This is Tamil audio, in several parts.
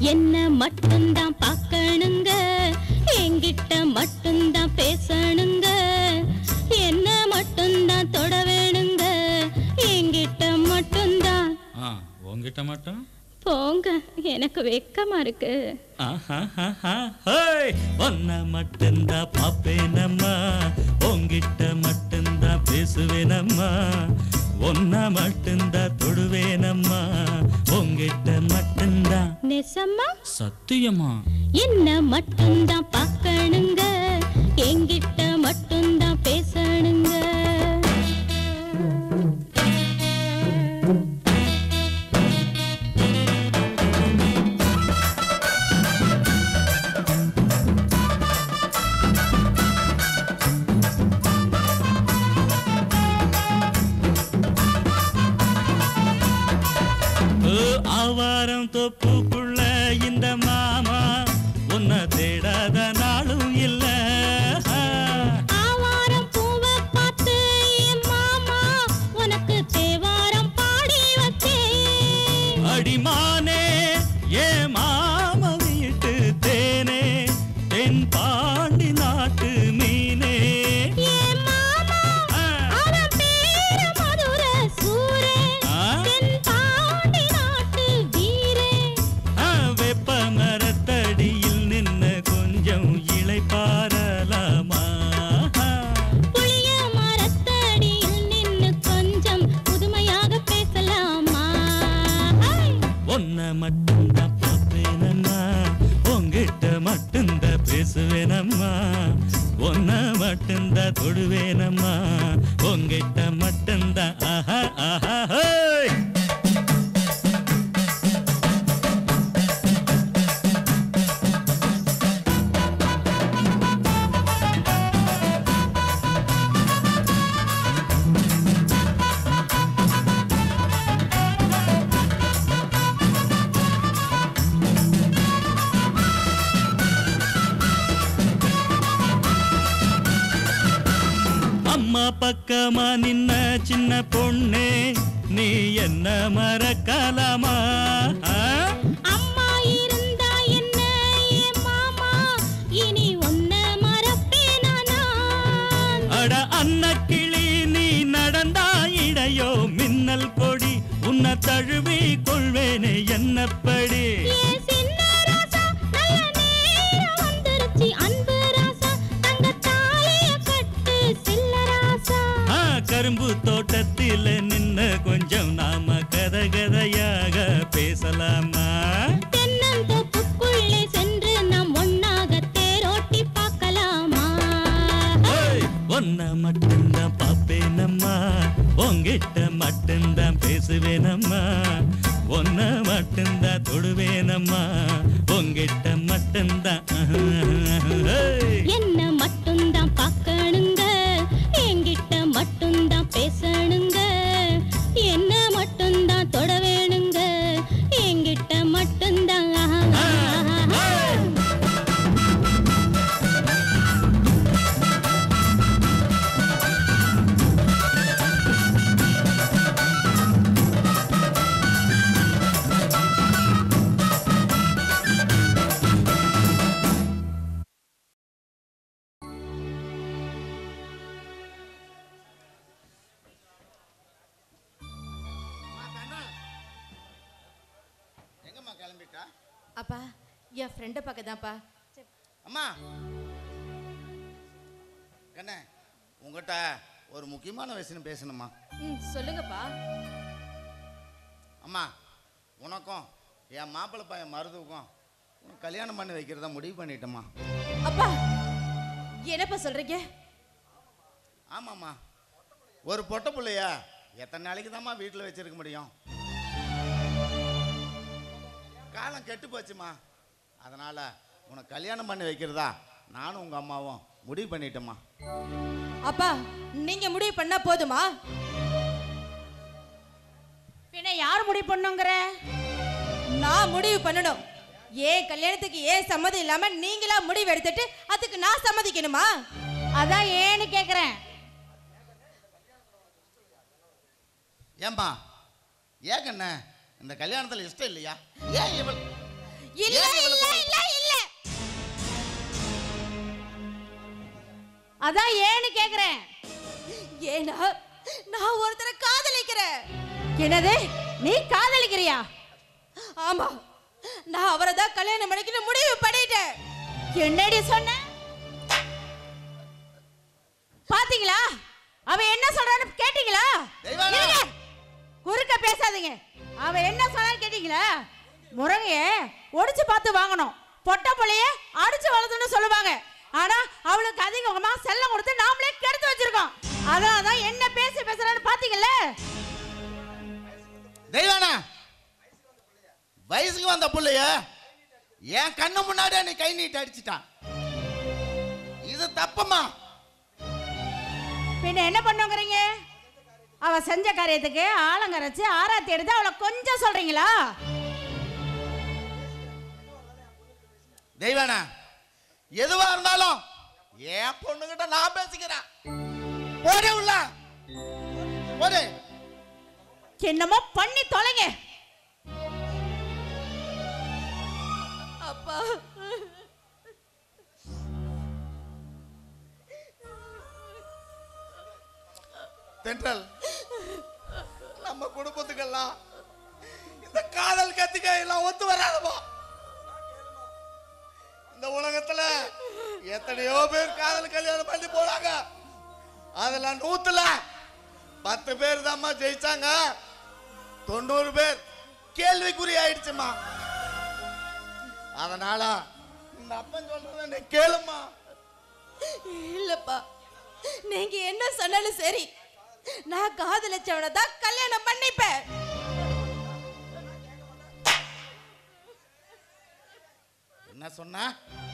என்ன மட்டும்தான் பார்க்கணுங்க என்கிட்ட மட்டும்தான் பேசணுங்க என்ன மட்டும்தான் தொட வேணுங்க என்கிட்ட மட்டும்தான் ஆ உங்ககிட்ட மட்டும் போங்க எனக்கு வெக்கமா இருக்கு ஒன்ன மட்டும்தான் பாப்பேனம்மா உங்கிட்ட மட்டும்தான் பேசுவேனம்மா ஒன்ன மட்டும்தான் தொடுவேனம்மா உங்கிட்ட மட்டும்தான் நெசம்மா சத்தியமா என்ன மட்டும்தான் பார்க்கணுங்க என்கிட்ட மட்டும்தான் பேசணுங்க ஓ, ஆவாரம் தொப்புக்குள்ள இந்த மாமா உன்னை தேடாத நாளும் இல்ல ஆவாரம் பூவை பார்த்து என் மாமா உனக்கு தேவாரம் பாடி வச்சேன் அடிமானே ஏ மாம வீட்டு தேனே தென் பாண்டி நாட்டு மீனே என் மாமா ஆ, அவன் பேரு மதுர சூரே ஆ, தென் பாண்டி நாட்டு வீரே ஆ, வெப்ப மரத்தடியில் நின்ன கொஞ்சம் இளை பாரலாமா புளிய மரத்தடியில் நின்னு கொஞ்சம் புதுமையாக பேசலாமா ஒன்ன மட்டும்தான் பார்ப்பேனம்மா உங்கிட்ட மட்டும்தான் பேசுவேனம்மா ஒன்ன மட்டும்தான் தொடுவேனம்மா உங்கிட்ட மட்டும்தான் ஆஹா ஆஹா ஹோய் அம்மா பக்கமா நின்ன சின்ன பொண்ணே நீ என்ன மறக்கலாமா ஆ? அம்மா இருந்தா என்ன என் மாமா இனி ஒன்ன மறப்பேனா நான் அட அன்னக்கிளி நீ நடந்தா இடையோ மின்னல் கொடி உன்னை தழுவி கொள்வேனே என்னப்படி ஏன் சின்ன ராசா நல்ல நேரம் வந்துருச்சு அன்பு ராசா தங்க தாலிய கட்டு சில்ல ராசா ஆ, கரும்பு தோட்டத்தில் நின்ன கொஞ்சம் நாம கதை கதையாக பேசலாமா தென்னந்தோப்புக்குள்ளே சென்று நாம் ஒன்னாக தேரோட்டி பார்க்கலாமா ஏய், ஒன்ன மட்டும்தான் பாப்பேனம்மா உங்கிட்ட மட்டும்தான் பேசுவேனம்மா ஒன்ன மட்டும்தான் தொடுவேனம்மா உங்கிட்ட மட்டும்தான் ஏய். என்ன மட்டும்தான் பார்க்கணுங்க என்கிட்ட மட்டும்தான் பேசணுங்க என்ன மட்டும்தான் தொட வேணுங்க என்கிட்ட மட்டும்தான் ஏய். எங்கம்மா கிளம்பிட்டா அப்பா என் ஃப்ரெண்டை பார்க்க தான்ப்பா அம்மா என்ன உங்ககிட்ட ஒரு முக்கியமான விஷயம் பேசணுமா ம் சொல்லுங்கப்பா அம்மா உனக்கும் என் மாப்பிள்ளை பையன் மருதுவுக்கும் உனக்கு கல்யாணம் பண்ணி வைக்கிறதா முடிவு பண்ணிட்டேம்மா அப்பா என்னப்பா சொல்றீங்க ஆமாம்மா ஒரு பொட்டை பிள்ளையா எத்தனை நாளைக்கு தாம்மா வீட்டில் வச்சிருக்க முடியும் காலம் கெட்டு போச்சுமா அதனால் உனக்கு கல்யாணம் பண்ணி வைக்கிறதா நானும் உங்கள் அம்மாவும் முடிவு பண்ணிட்டோம்மா அப்பா நீங்க முடிவு பண்ணா போதுமா பின்ன யார் முடிவு பண்ணுங்கிற நான் முடிவு பண்ணணும் ஏன் கல்யாணத்துக்கு ஏன் சம்மதம் இல்லாம நீங்களா முடிவு எடுத்துட்டு அதுக்கு நான் சம்மதிக்கணுமா அதான் ஏன்னு கேக்குறேன் ஏன்பா ஏங்கண்ணே இந்த கல்யாணத்தில் இஷ்டம் இல்லையா ஏன் இவள் இல்ல ஏன் இவ்வளவு இல்ல தூரம்? இல்ல இல்ல அதான் ஏன்னு கேக்குறேன் ஏன்னா நான் ஒருத்தரை காதலிக்கிறேன் என்னது நீ காதலிக்கிறியா ஆமா நான் அவரை தான் கல்யாணம் பண்ணிக்கணும் முடிவு பண்ணிட்டேன் என்னடி சொன்ன பாத்தீங்களா அவ என்ன சொல்றான்னு கேட்டீங்களா தெய்வானா! இருங்க. குறுக்க பேசாதீங்க அவ என்ன சொன்னான்னு கேட்டீங்களா முருங்கைய ஒடிச்சு பார்த்து வாங்கணும் பொட்ட புள்ளைய அடிச்சு வளர்த்துன்னு சொல்லுவாங்க ஆனா அவளுக்கு அதிகமா செல்லம் கொடுத்து நாமளே கெடுத்து வச்சிருக்கோம் அதான் தான் என்ன பேசி பேசுறான்னு பாத்தீங்கல்ல தெய்வானா வயசுக்கு வந்த புள்ளைய என் கண்ணு முன்னாடியே நீ கை நீட்டி அடிச்சிட்டான் இது தப்பம்மா பின்ன என்ன பண்ணுங்கிறீங்க அவ செஞ்ச காரியத்துக்கு ஆலங்கரைச்சு ஆராத்தி எடுத்து அவளை கொஞ்சம் சொல்றீங்களா தெய்வானா எதுவா இருந்தாலும் என் பொண்ணுகிட்ட நான் பேசிக்கிறேன் போடே உள்ள போடே என்னமோ பண்ணி தொலைங்க அப்பா தென்றல் நம்ம குடும்பத்துக்கெல்லாம் இந்த காதல் கத்திக்க எல்லாம் ஒத்து வராதப்பா இந்த உலகத்துல எத்தனையோ பேர் காதல் கல்யாணம் பண்ணி போறாங்க அதெல்லாம் நூத்துல பத்து பேர் தாம்மா ஜெயிச்சாங்க தொண்ணூறு பேர் கேள்விக்குறி ஆயிடுச்சுமா அதனால இந்த அப்பன் சொல்றத நீ கேளுமா இல்லப்பா நீங்க என்ன சொன்னாலும் சரி நான் காதலிச்சவனை தான் கல்யாணம் பண்ணிப்பேன் என்ன சொன்ன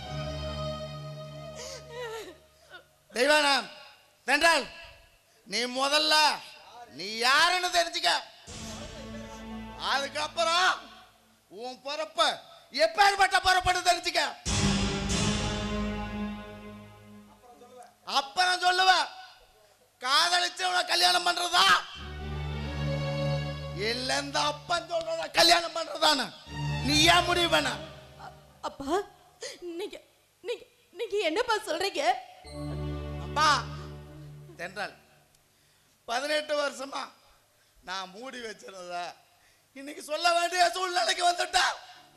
தெய்வானம் தென்றால் நீ முதல்ல நீ யாருன்னு தெரிஞ்சுக்க அதுக்கப்புறம் உன் பிறப்ப எப்பேற்பட்ட பிறப்பன்னு தெரிஞ்சுக்க அப்புறம் சொல்லுவ காதலிச்சவனை கல்யாணம் பண்றதா இல்ல இந்த அப்பன் சொல்றத கல்யாணம் பண்றதான்னு நீ ஏன் முடிவு பண்ண அப்பா நீங்க நீங்க நீங்க என்னப்பா சொல்றீங்க அப்பா தென்றல் பதினெட்டு வருஷமா நான் மூடி வச்சிருந்த இன்னைக்கு சொல்ல வேண்டிய சூழ்நிலைக்கு வந்துட்டேன்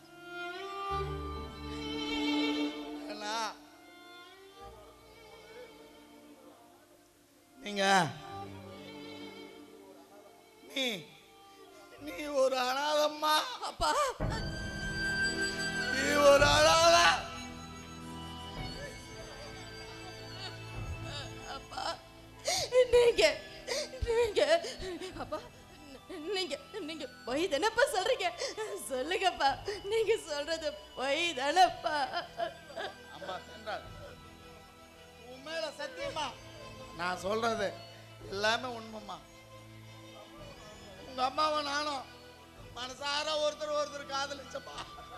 ஏன்னா, நீங்க நீ நீ ஒரு அனாதம்மா அப்பா நீ ஒரு அனாத அப்பா நீங்க நீங்க அப்பா நீங்க நீங்க பொய் தானப்பா சொல்றீங்க சொல்லுங்கப்பா நீங்க சொல்றது பொய் தானப்பா அம்மா சென்றால் உன் மேல சத்தியமா நான் சொல்றது எல்லாமே உண்மைம்மா உங்க அம்மாவை நானும் மனசார ஒருத்தர் ஒருத்தர் காதலிச்சப்பா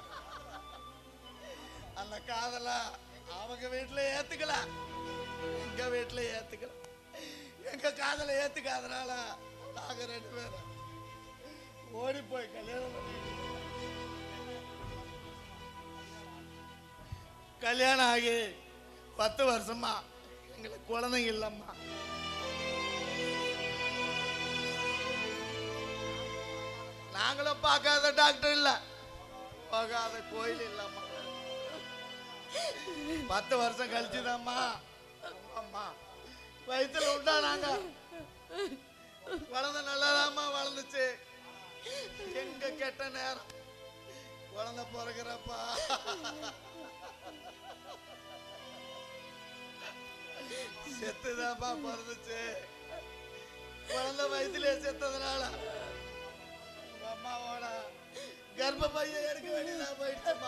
அந்த காதல அவங்க வீட்டுல ஏத்துக்கல எங்க வீட்டுல ஏத்துக்கல எங்க காதலை ஏத்துக்காதனால நாங்க ரெண்டு பேரும் ஓடி போய் கல்யாணம் பண்ணிக்கிட்டோம். கல்யாணம் ஆகி பத்து வருஷமா எங்களுக்கு குழந்தைங்க இல்லம்மா நாங்களும் பார்க்காத டாக்டர் இல்ல போகாத கோயில் இல்லம்மா பத்து வருஷம் கழிச்சுதாம்மா அம்மா வயித்துல உண்டானாங்க குழந்தை நல்லதாம்மா வளர்ந்துச்சு எங்க கெட்ட நேரம் குழந்தை பிறகுறப்பா செத்துதாப்பா பிறந்துச்சு குழந்தை வயிற்றுல செத்ததுனால உங்க அம்மாவோட கர்ப்ப பையன் எடுக்க வேண்டியதா போயிடுச்சுமா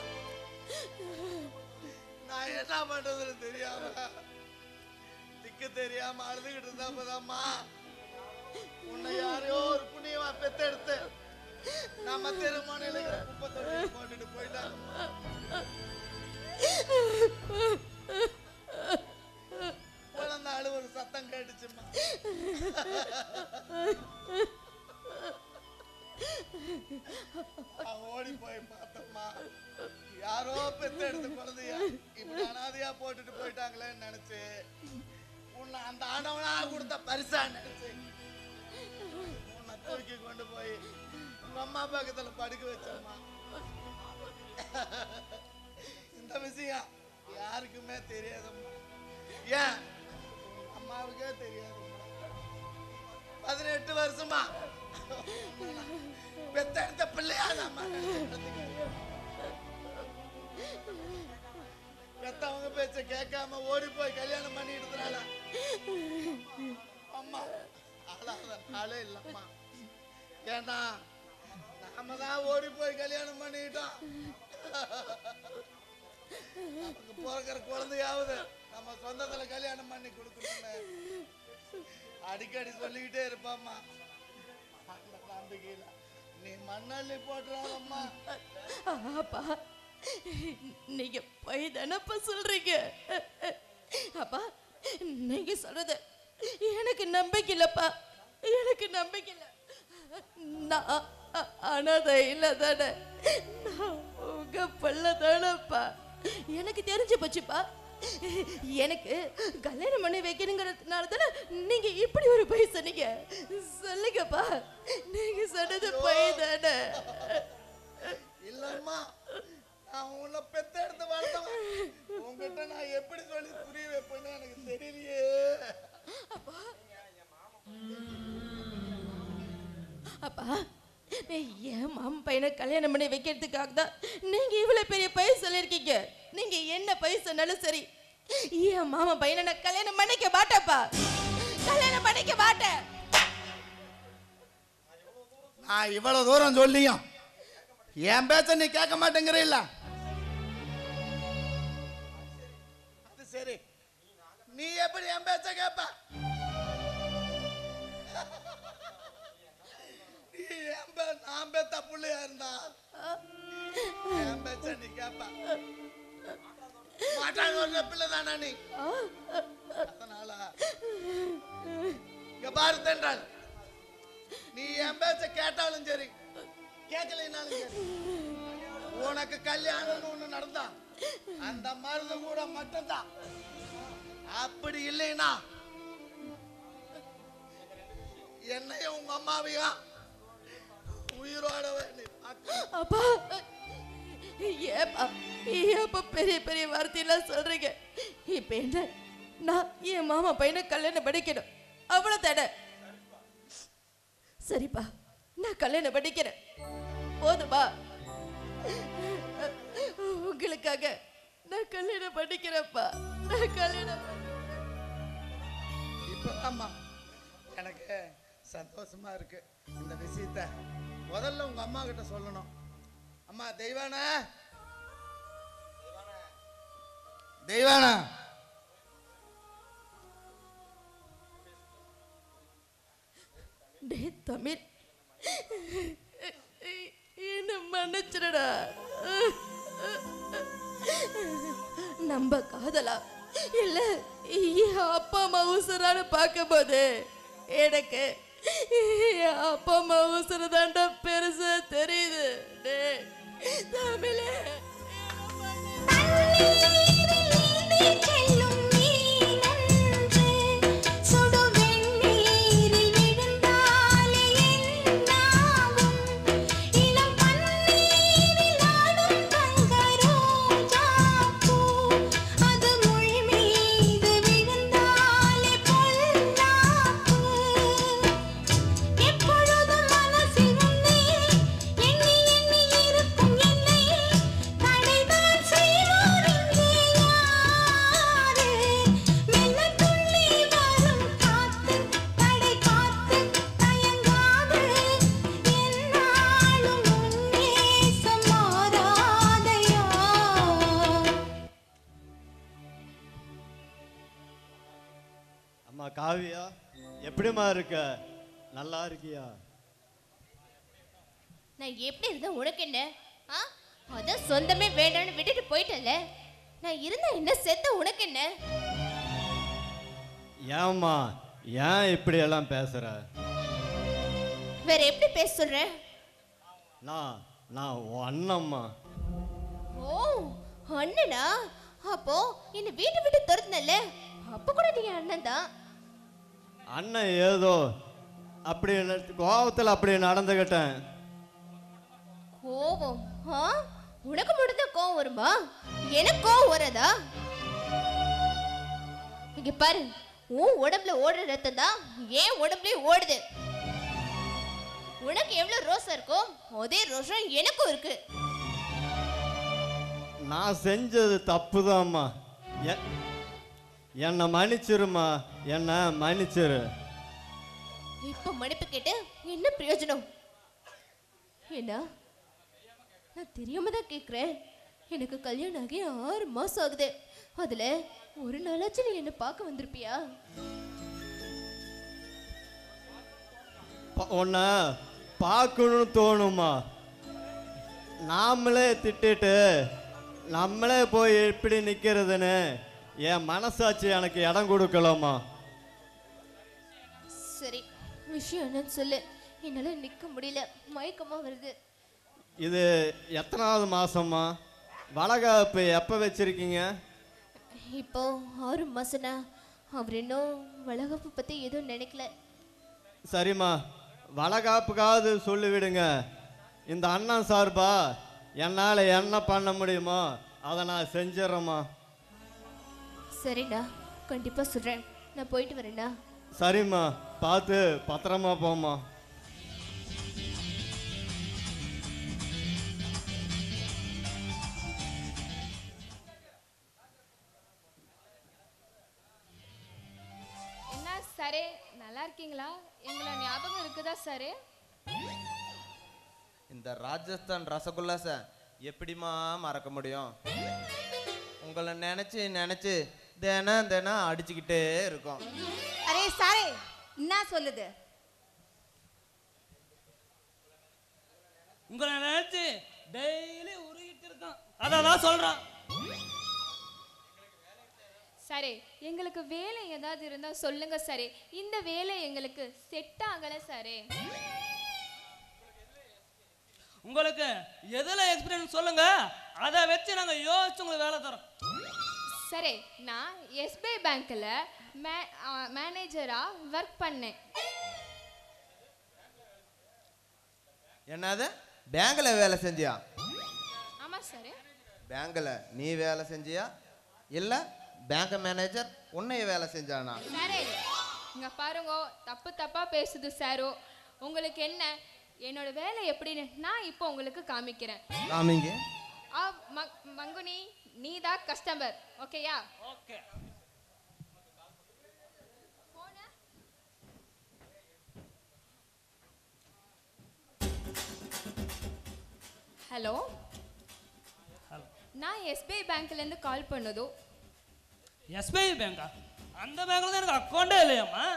நான் என்ன பண்றதுன்னு தெரியாம திக்கு தெரியாம அழுதுகிட்டு இருந்தாப்பதாம்மா உன்னை யாரையோ ஒரு புண்ணியமா பெத்தெடுத்து நம்ம திருமணில குப்பை தொட்டி போட்டுட்டு போயிட்டாங்க குழந்தை அழுவுற சத்தம் கேட்டுச்சுமா நான் ஓடி போய் பார்த்தம்மா யாரோ பெத்த எடுத்த குழந்தைய இப்படி அனாதையா போட்டுட்டு போயிட்டாங்களேன்னு நினைச்சு உன்னை அந்த ஆண்டவனா கொடுத்த பரிசா நினைச்சு உன்னை தூக்கி கொண்டு போய் உங்க அம்மா பக்கத்துல படுக்க வச்சம்மா இந்த விஷயம் யாருக்குமே தெரியாதம்மா ஏன் உங்க அம்மாவுக்கே தெரியாதும்மா பதினெட்டு வருஷமா பெத்தெடுத்த பிள்ளையா நம்ம பெத்தவங்க பேச்ச கேட்காம ஓடி போய் கல்யாணம் பண்ணிடுறதுனால அம்மா ஆளாத நாளே இல்லம்மா ஏன்னா நாம தான் ஓடி போய் கல்யாணம் பண்ணிட்டோம் நமக்கு பிறக்கிற குழந்தையாவது நம்ம சொந்தத்துல கல்யாணம் பண்ணி கொடுக்கணும்னு அடிக்கடி சொல்லிக்கிட்டே இருப்பாம்மா அந்த நம்பிக்கையில நீ மண்ணள்ளி போட்டுறாதம்மா அப்பா நீங்க போய் தானப்பா சொல்றீங்க அப்பா நீங்க சொல்றது எனக்கு நம்பிக்கை இல்லப்பா எனக்கு நம்பிக்கை இல்லை நான் அ- அனாதை இல்லை தானே நான் உங்க பிள்ளை தானப்பா எனக்கு தெரிஞ்சு போச்சுப்பா எனக்கு கல்யாணம் பண்ணி வைக்கணுங்கிறதுனால தானே நீங்க இப்படி ஒரு பொய் சொன்னீங்க சொல்லுங்கப்பா நீங்க சொன்னது பொய் தானே இல்லம்மா நான் உன்னை பெத்த எடுத்து வளர்த்தவன் உங்ககிட்ட நான் எப்படி சொல்லி புரிய வைப்பேன்னு எனக்கு தெரியலையே அப்பா என் மாமன் பையனை கல்யாணம் பண்ணி வைக்கிறதுக்காக தான் நீங்க இவ்வளவு பெரிய பையன் சொல்லியிருக்கீங்க நீங்க என்ன பையன் சொன்னாலும் சரி என் மாமன் பையனை நான் கல்யாணம் பண்ணிக்க மாட்டேன்ப்பா கல்யாணம் பண்ணிக்க மாட்டேன் நான் இவ்வளவு தூரம் சொல்லியும் என் பேச்ச நீ கேட்க மாட்டேங்கிற இல்ல அது சரி நீ எப்படி என் பேச்ச கேப்ப நீ என் பே நான் பெத்த புள்ளையா இருந்தா என் பேச்ச நீ கேப்ப மாட்டாங்க ஒரு பிள்ளை தானா நீ அதனால இங்க பாரு தென்றால் நீ என் பேச்ச கேட்டாலும் சரி கேட்கலைனாலும் சரி உனக்கு கல்யாணம்னு ஒண்ணு நடந்தா அந்த மருந்து கூட மட்டும்தான் அப்படி இல்லைன்னா என்னையும் உங்க அம்மாவையும் உயிரோட நீ பார்க்க அப்பா ஏப்பா ஏப்பா பெரிய பெரிய வார்த்தையெல்லாம் சொல்றீங்க இப்ப என்ன நான் என் மாமா பையனை கல்யாணம் படிக்கணும் அவ்வளவு தானே சரிப்பா நான் கல்யாணம் படிக்கிறேன் போதுமா உங்களுக்காக நான் கல்யாணம் பண்ணிக்கிறேன்ப்பா நான் கல்யாணம் இப்பதாம்மா எனக்கு சந்தோஷமா இருக்கு இந்த விஷயத்த முதல்ல உங்க அம்மா கிட்ட சொல்லணும் அம்மா தெய்வானா தெய்வானா டே தமிழ் என்ன மன்னிச்சிடடா நம்ம காதலா இல்ல என் அப்பா அம்மா உசுரான்னு பார்க்கும்போது எனக்கு என் அப்பா அம்மா உசுறு தாண்டா பெருசா தெரியுது டே தமிழே செல்லும் நீனன்று சுடு வெந்நீரில் விழுந்தாலே என்னாகும் இளம் பன்னீரில் ஆடும் தங்க ரோஜாப்பூ அது மொழி மீது விழுந்தாலே பொல்லாப்பு எப்பொழுதும் மனசில் உன்னை எண்ணி எண்ணி இருக்கும் என்னை தடைதான் செய்வோர் இங்கே யாரு மெல்ல துள்ளி வரும் காத்து தடை காத்து தயங்காது என்னாலும் உன் நேசம் மாறாதையா அம்மா காவியா எப்படிம்மா இருக்க நல்லா இருக்கியா நான் எப்படி இருந்தேன் உனக்கு என்ன ஆ அதான் சொந்தமே வேண்டாம்னு விட்டுட்டு போயிட்டல நான் இருந்தா என்ன செத்த உனக்கு என்ன ஏம்மா ஏன் இப்படி எல்லாம் பேசுற வேற எப்படி பேச சொல்ற நான் நான் உன் அண்ணம்மா ஓ அண்ணனா அப்போ என்ன வீட்டை விட்டு துரத்துனல்ல அப்ப கூட நீங்க அண்ணன் தான் அண்ணன் ஏதோ அப்படி கோபத்தில் அப்படி நடந்துக்கிட்டேன் கோவம் ஆ உனக்கு மட்டும் கோவம் வருமா எனக்கு கோவம் வரதா இங்க பாரு உன் உடம்புல ஓடுற ரத்தம் தான் ஏன் உடம்புலயும் ஓடுது உனக்கு எவ்வளவு ரோசம் இருக்கோ அதே ரோஷம் எனக்கும் இருக்கு நான் செஞ்சது தப்புதாம்மா எ- என்னை மன்னிச்சிருமா என்னை மன்னிச்சிரு இப்ப மன்னிப்பு கேட்டு என்ன பிரயோஜனம் என்ன நான் தெரியாம தான் கேக்குறேன் எனக்கு கல்யாணம் ஆகி ஆறு மாசம் ஆகுது அதுல ஒரு நாளாச்சும் நீ என்ன பார்க்க வந்திருப்பியா ப- உன்னை பார்க்கணும்னு தோணுமா நாமளே திட்டிட்டு நம்மளே போய் எப்படி நிற்கிறதுன்னு என் மனசாட்சி எனக்கு இடம் கொடுக்கலாமா சரி விஷயம் என்னன்னு சொல்லு என்னால நிக்க முடியல மயக்கமா வருது இது எத்தனாவது மாசம்மா வளகாப்பு எப்போ வச்சிருக்கீங்க இப்போ ஆறு மாசனா அவர் இன்னும் வளகாப்பு பத்தி எதுவும் நினைக்கல சரிம்மா வளகாப்புக்காவது சொல்லிவிடுங்க இந்த அண்ணன் சார்பா என்னால் என்ன பண்ண முடியுமோ அதை நான் செஞ்சிடறேம்மா சரிண்ணா கண்டிப்பா சொல்றேன் நான் போயிட்டு வரேன்டா சரிம்மா பார்த்து பத்திரமா போம்மா என்ன சரே நல்லா இருக்கீங்களா எங்களை ஞாபகம் இருக்குதா சரே இந்த ராஜஸ்தான் ரசகுல்லா சார் எப்படிம்மா மறக்க முடியும் உங்களை நினச்சி நினச்சி தினம் தினம் அடிச்சுக்கிட்டே இருக்கோம் அரே சாரே என்ன சொல்லுது உங்களை நினைச்சு டெய்லி உருகிட்டு இருக்கான் அதான் சொல்றான் சரே எங்களுக்கு வேலை ஏதாவது இருந்தா சொல்லுங்க சரே இந்த வேலை எங்களுக்கு செட் ஆகல சரே உங்களுக்கு எதுல எக்ஸ்பீரியன்ஸ் சொல்லுங்க அதை வச்சு நாங்க யோசிச்சு உங்களுக்கு வேலை தரோம் சரே நான் எஸ்பிஐ பேங்க்ல மே மேனேஜரா ஒர்க் பண்ணேன் என்னது பேங்க்ல வேலை செஞ்சியா ஆமா சரே பேங்க்ல நீ வேலை செஞ்சியா இல்லை பேங்க் மேனேஜர் உன்னைய வேலை செஞ்சானா சரே இங்க பாருங்க தப்பு தப்பா பேசுது சாரோ உங்களுக்கு என்ன என்னோட வேலை எப்படின்னு நான் இப்போ உங்களுக்கு காமிக்கிறேன் காமிங்க ஆ ம- மங்குனி நீ தான் கஸ்டமர் ஓகேயா ஓகே ஹலோ ஹலோ நான் எஸ்பிஐ பேங்க்லேருந்து கால் பண்ணதோ எஸ்பிஐ பேங்கா அந்த பேங்க்ல தான் எனக்கு அக்கௌண்டே இல்லையாம்மா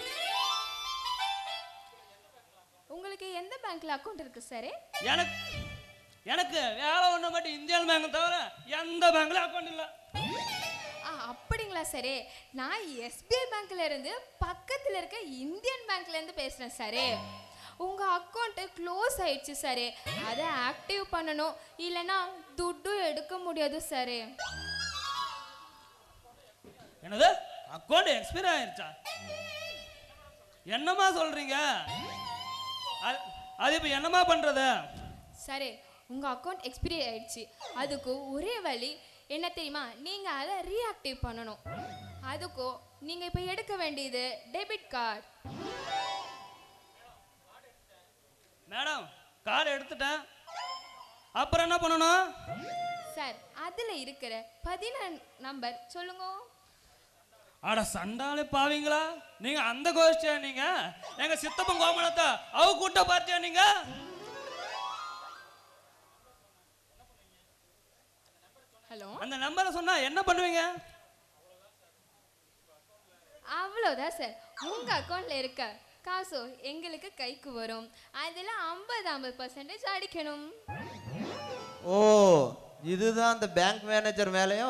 உங்களுக்கு எந்த பேங்க்ல அக்கௌண்ட் இருக்கு சார் எனக்கு எனக்கு வேலை ஒன்று மட்டும் இந்தியன் பேங்க் தவிர எந்த பேங்க்ல அக்கௌண்ட் இல்லை ஆ அப்படிங்களா சரி நான் எஸ்பிஐ பேங்க்ல இருந்து பக்கத்தில் இருக்க இந்தியன் பேங்க்ல இருந்து பேசுகிறேன் சாரே உங்க அக்கௌண்ட் க்ளோஸ் ஆயிடுச்சு சாரே அதை ஆக்டிவ் பண்ணணும் இல்லைன்னா துட்டும் எடுக்க முடியாது சாரே என்னது அக்கௌண்ட் எக்ஸ்பைர் ஆயிருச்சா என்னம்மா சொல்றீங்க அது- அது இப்போ என்னம்மா பண்றது சரி உங்க அக்கௌண்ட் எக்ஸ்பிரி ஆயிடுச்சு அதுக்கு ஒரே வழி என்ன தெரியுமா நீங்க அதை ரீஆக்டிவ் பண்ணணும் அதுக்கு நீங்க இப்போ எடுக்க வேண்டியது டெபிட் கார்டு மேடம் கார்டு எடுத்துட்டேன் அப்புறம் என்ன பண்ணணும் சார் அதுல இருக்கிற பதினாறு நம்பர் சொல்லுங்க அட சண்டாலே பாவீங்களா நீங்க அந்த கோஷ்டியா நீங்க எங்க சித்தப்பன் கோமணத்தை அவ கூட்ட பார்த்தியா நீங்க ஹலோ அந்த நம்பரை சொன்னா என்ன பண்ணுவீங்க அவ்வளோதான் சார் உங்க அக்கௌண்ட்ல இருக்க காசு எங்களுக்கு கைக்கு வரும் அதுல ஐம்பது ஐம்பது பர்சன்டேஜ் அடிக்கணும் ஓ இதுதான் அந்த பேங்க் மேனேஜர் வேலையோ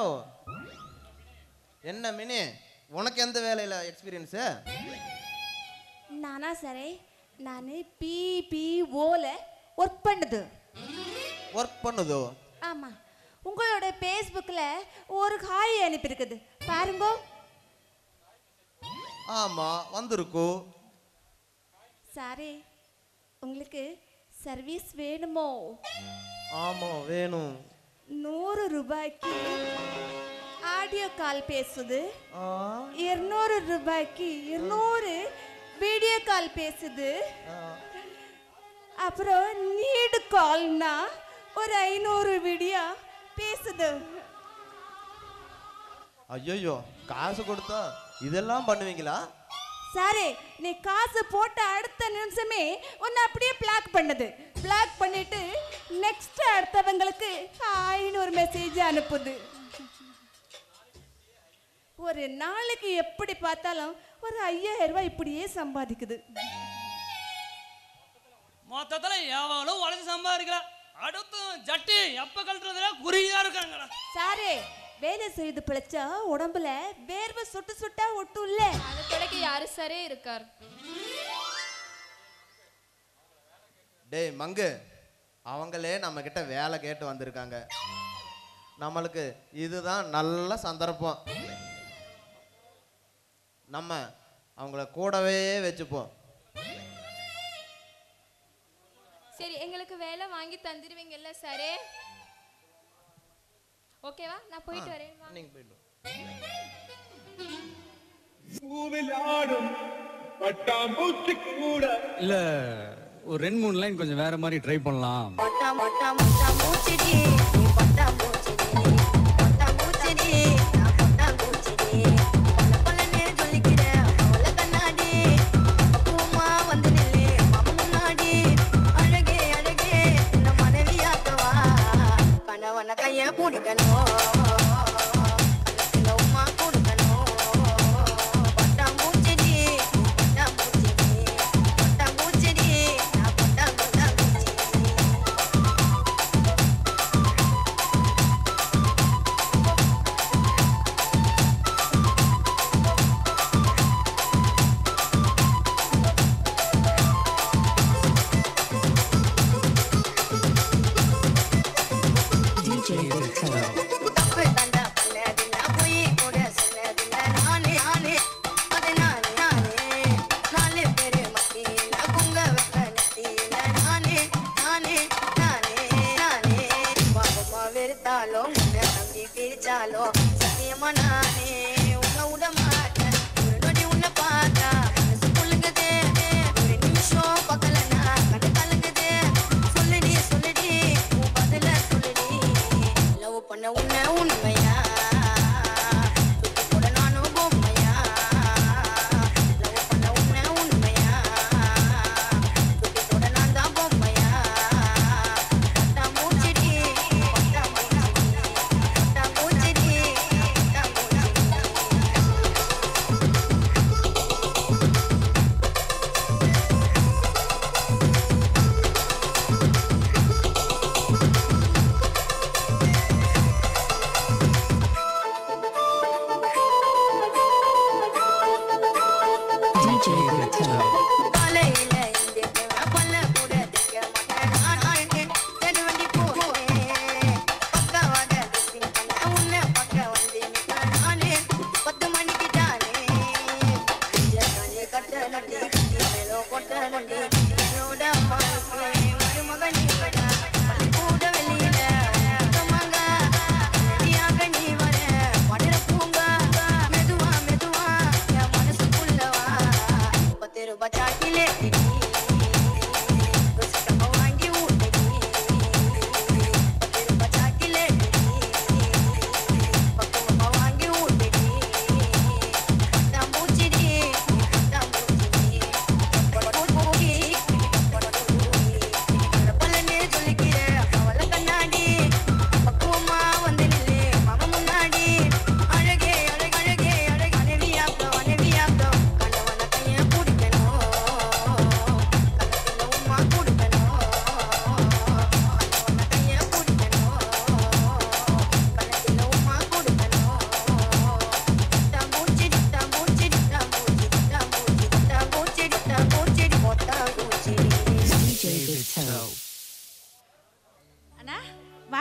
என்ன மினி உனக்கு எந்த வேலையில் எக்ஸ்பீரியன்ஸு நானா சரே நான் பிபிஓல ஒர்க் பண்ணுது ஒர்க் பண்ணுதோ ஆமா உங்களோட ஃபேஸ்புக்கில் ஒரு ஹாய் அனுப்பியிருக்குது பாருங்க ஆமா வந்திருக்கோ சாரி உங்களுக்கு சர்வீஸ் வேணுமோ ஆமா வேணும் நூறு ரூபாய்க்கு ஆடியோ கால் பேசுது ஆ, இருநூறு ரூபாய்க்கு இருநூறு வீடியோ கால் பேசுது அப்புறம் நீடு கால்னா ஒரு ஐநூறு வீடியோ பேசுது ஐயையோ காசு கொடுத்தா இதெல்லாம் பண்ணுவீங்களா சாரி நீ காசு போட்ட அடுத்த நிமிஷமே உன்னை அப்படியே பிளாக் பண்ணுது பிளாக் பண்ணிட்டு நெக்ஸ்ட் அடுத்தவங்களுக்கு ஐநூறு மெசேஜ் அனுப்புது ஒரு நாளைக்கு எப்படி பார்த்தாலும் ஒரு ஐயாயிரம் ரூபாய் இப்படியே சம்பாதிக்குது மொத்தத்துல எவனும் உழைச்சு சம்பாதிக்கல அடுத்து ஜட்டி எப்ப கழட்டுறதுல குறியா இருக்காங்கடா சாரி வேலை செய்து பிழைச்சா உடம்புல வேர்வை சுட்டு சுட்டா ஒட்டும்ல அதை தொடக்க யாரு சரே இருக்கார் டேய் மங்கு அவங்களே நம்ம கிட்ட வேலை கேட்டு வந்திருக்காங்க நம்மளுக்கு இதுதான் நல்ல சந்தர்ப்பம் நம்ம அவங்கள கூடவே வச்சுப்போம் சரி எங்களுக்கு வேலை வாங்கி தந்துடுவீங்கல்ல சரே ஓகேவா நான் போயிட்டு வரேன் வா. நீங்க போயிட்டு வாங்க. பூவில் ஆடும் பட்டாம்பூச்சி கூட இல்ல ஒரு ரெண்டு மூணு லைன் கொஞ்சம் வேற மாதிரி ட்ரை பண்ணலாம் மொட்டா மொட்டா மொட்டா மூச்சிடி நீ பட்டா மூச்சிடி மொட்டா மூச்சிடி நான் பட்டா மூச்சிடி பல்ல பல்லனே சொல்லிக்கிற அவள கண்ணாடி பூமா வந்து நில்லு மாம முன்னாடி அழகே அழகே இந்த மனைவியாக்கவா கணவன கைய பிடிக்கணும் கணத்துல உமா கொடுக்கணும் பட்டா மூச்சிடி பட்டா மூச்சிடி பட்டா மூச்சிடி நான் பட்டா பட்டா மூச்சிடி தப்பு தண்டா பண்ணதில்ல பொய் கூட சொன்னதில்ல நானே நானே அது நானே நானே நாலு பேரு மத்தியில குங்க வைக்க நெத்தியில நானே நானே நானே நானே பாவமா வெறுத்தாலும் உன்னை நம்பி பிரிச்சாலும் சத்தியமா நானே உன்னை விட மாட்டேன் ஒரு நொடி உன்னை பார்த்தா மனசு புழுங்குதே ஒரு நிமிஷம் பக்கலனா கண்டு கலங்குதே சொல்லுடி சொல்லுடி உன் பதில சொல்லுடி லவ் பண்ண உன்னை உண்மையா தூக்கி போட நானும் பொம்மையா லவ் பண்ண உன்னை உண்மையா தூக்கி போட நான் தான் பொம்மையா பட்டா மூச்சிடி பட்டா மூச்சிடி பட்டா மூச்சிடி பட்டா மூச்சிடி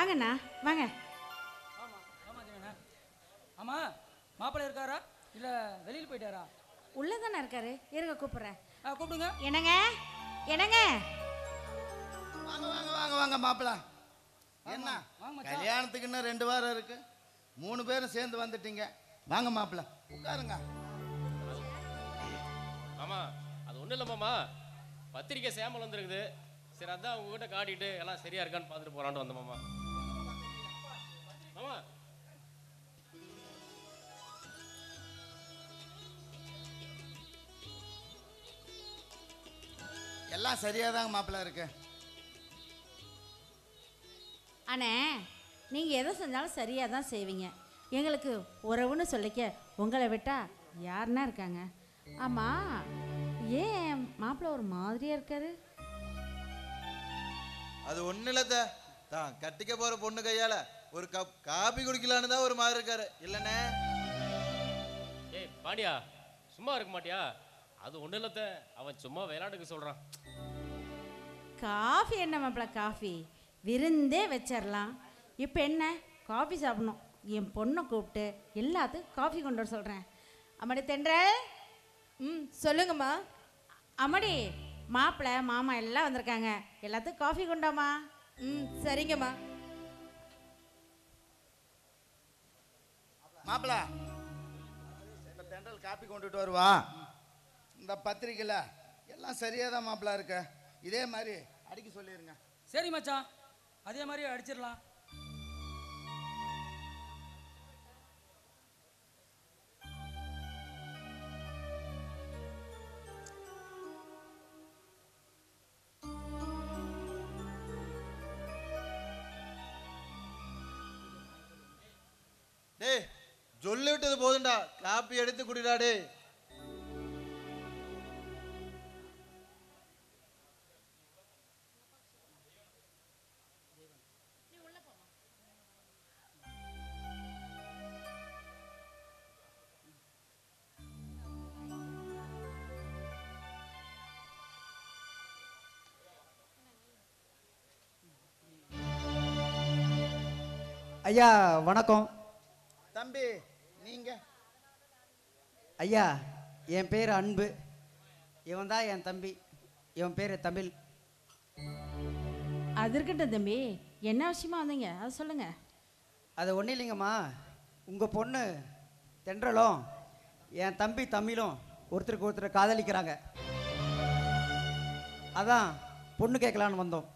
வாங்கண்ணா வாங்க ஆமா ஆமா தேவண்ணா ஆமா மாப்பிள்ளை இருக்காரா இல்ல வெளியில் போயிட்டாரா உள்ள தானே இருக்காரு இருங்க கூப்பிடுறேன் ஆ கூப்பிடுங்க என்னங்க என்னங்க வாங்க வாங்க வாங்க வாங்க மாப்பிள என்ன வாங்க மச்சான். கல்யாணத்துக்கு இன்னும் ரெண்டு வாரம் இருக்கு மூணு பேரும் சேர்ந்து வந்துட்டீங்க வாங்க மாப்பிள உட்காருங்க மாமா அது ஒன்றும் இல்லை மாமா பத்திரிக்கை சேமல் வந்துருக்குது சரி அதான் உங்ககிட்ட காட்டிட்டு எல்லாம் சரியா இருக்கான்னு பார்த்துட்டு போறான்ட்டு வந்தேன் மாமா மாமா எல்லாம் சரியா தாங்க மாப்பிள இருக்கு அண்ணே நீங்கள் எதை செஞ்சாலும் சரியாக தான் செய்வீங்க எங்களுக்கு உறவுன்னு சொல்லிக்க உங்களை விட்டா யாருன்னா இருக்காங்க ஆமாம் ஏன் மாப்பிள்ளை ஒரு மாதிரியாக இருக்காரு அது ஒண்ணு இல்ல அத்தை. தான் கட்டிக்க போற பொண்ணு கையால ஒரு கப் காபி குடிக்கலான்னு தான் ஒரு மாதிரி இருக்காரு இல்லனே ஏய் பாண்டியா சும்மா இருக்க மாட்டியா அது ஒன்றும் இல்லத்த அவன் சும்மா விளையாட்டுக்கு சொல்றான் காஃபி என்ன மாப்பிள்ள காஃபி விருந்தே வச்சிடலாம் இப்போ என்ன காஃபி சாப்பிடணும் என் பொண்ணை கூப்பிட்டு எல்லாத்துக்கும் காஃபி கொண்டு வர சொல்கிறேன் அம்மாடி தென்றல் ம் சொல்லுங்கம்மா அம்மாடி மாப்பிள்ளை மாமா எல்லாம் வந்திருக்காங்க எல்லாத்துக்கும் காஃபி கொண்டாமா ம் சரிங்கம்மா மாப்பிள இந்த தென்றல் காப்பி கொண்டுட்டு வருவா இந்த பத்திரிக்கையில் எல்லாம் சரியாக தான் மாப்பிள இருக்கு இதே மாதிரி அடிக்க சொல்லிடுங்க சரி மச்சான் அதே மாதிரி அடிச்சிடலாம் டேய் சொல்லி விட்டது போதும்டா காப்பி எடுத்து குடிடா டேய் ஐயா வணக்கம் தம்பி நீங்க ஐயா என் பேர் அன்பு இவன் தான் என் தம்பி இவன் பேர் தமிழ் அது இருக்கட்டும் தம்பி என்ன விஷயமா வந்தீங்க அதை சொல்லுங்க அது ஒன்றும் இல்லைங்கம்மா உங்கள் பொண்ணு தென்றலும் என் தம்பி தமிழும் ஒருத்தருக்கு ஒருத்தர் காதலிக்கிறாங்க அதான் பொண்ணு கேட்கலான்னு வந்தோம்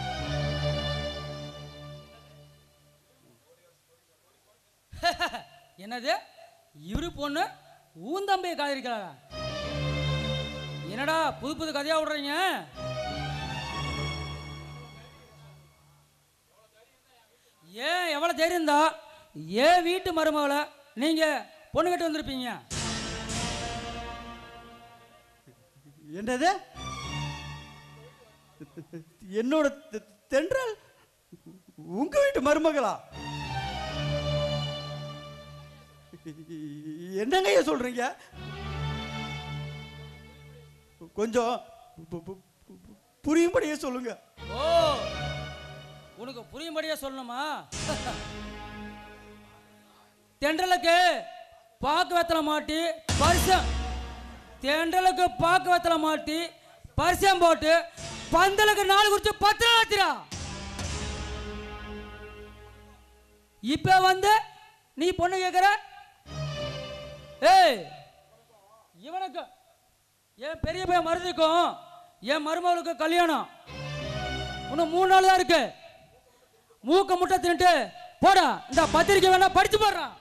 என்னது இவரு பொண்ணு ஊந்தம்பியை காதலிக்கிறாரா என்னடா புது புது கதையா விடுறீங்க ஏன் எவ்வளோ தைரியம் தான் ஏன் வீட்டு மருமகளை நீங்க பொண்ணு கட்டி வந்திருப்பீங்க என்னது என்னோட தெ- தென்றல் உங்க வீட்டு மருமகளா என்னங்க ஐயா சொல்றீங்க கொஞ்சம் பு- பு- பு- புரியும்படியே சொல்லுங்க ஓ உனக்கு புரியும்படியா சொல்லணுமா தென்றலுக்கு பாக்கு வெத்தலை மாட்டி பரிசம் தென்றலுக்கு பாக்கு வெத்தலை மாட்டி பரிசம் போட்டு பந்தலுக்கு நாலு குறிச்சு பத்து நாள் ஆச்சுடா இப்ப வந்து நீ பொண்ணு கேக்குற ஏய் இவனுக்கு என் பெரிய பையன் மருதிக்கும் என் மருமகளுக்கு கல்யாணம் இன்னும் மூணு நாள் தான் இருக்கு மூக்க முட்டை தின்னுட்டு போடா இந்த பத்திரிக்கை வேணா படிச்சு போடுறான்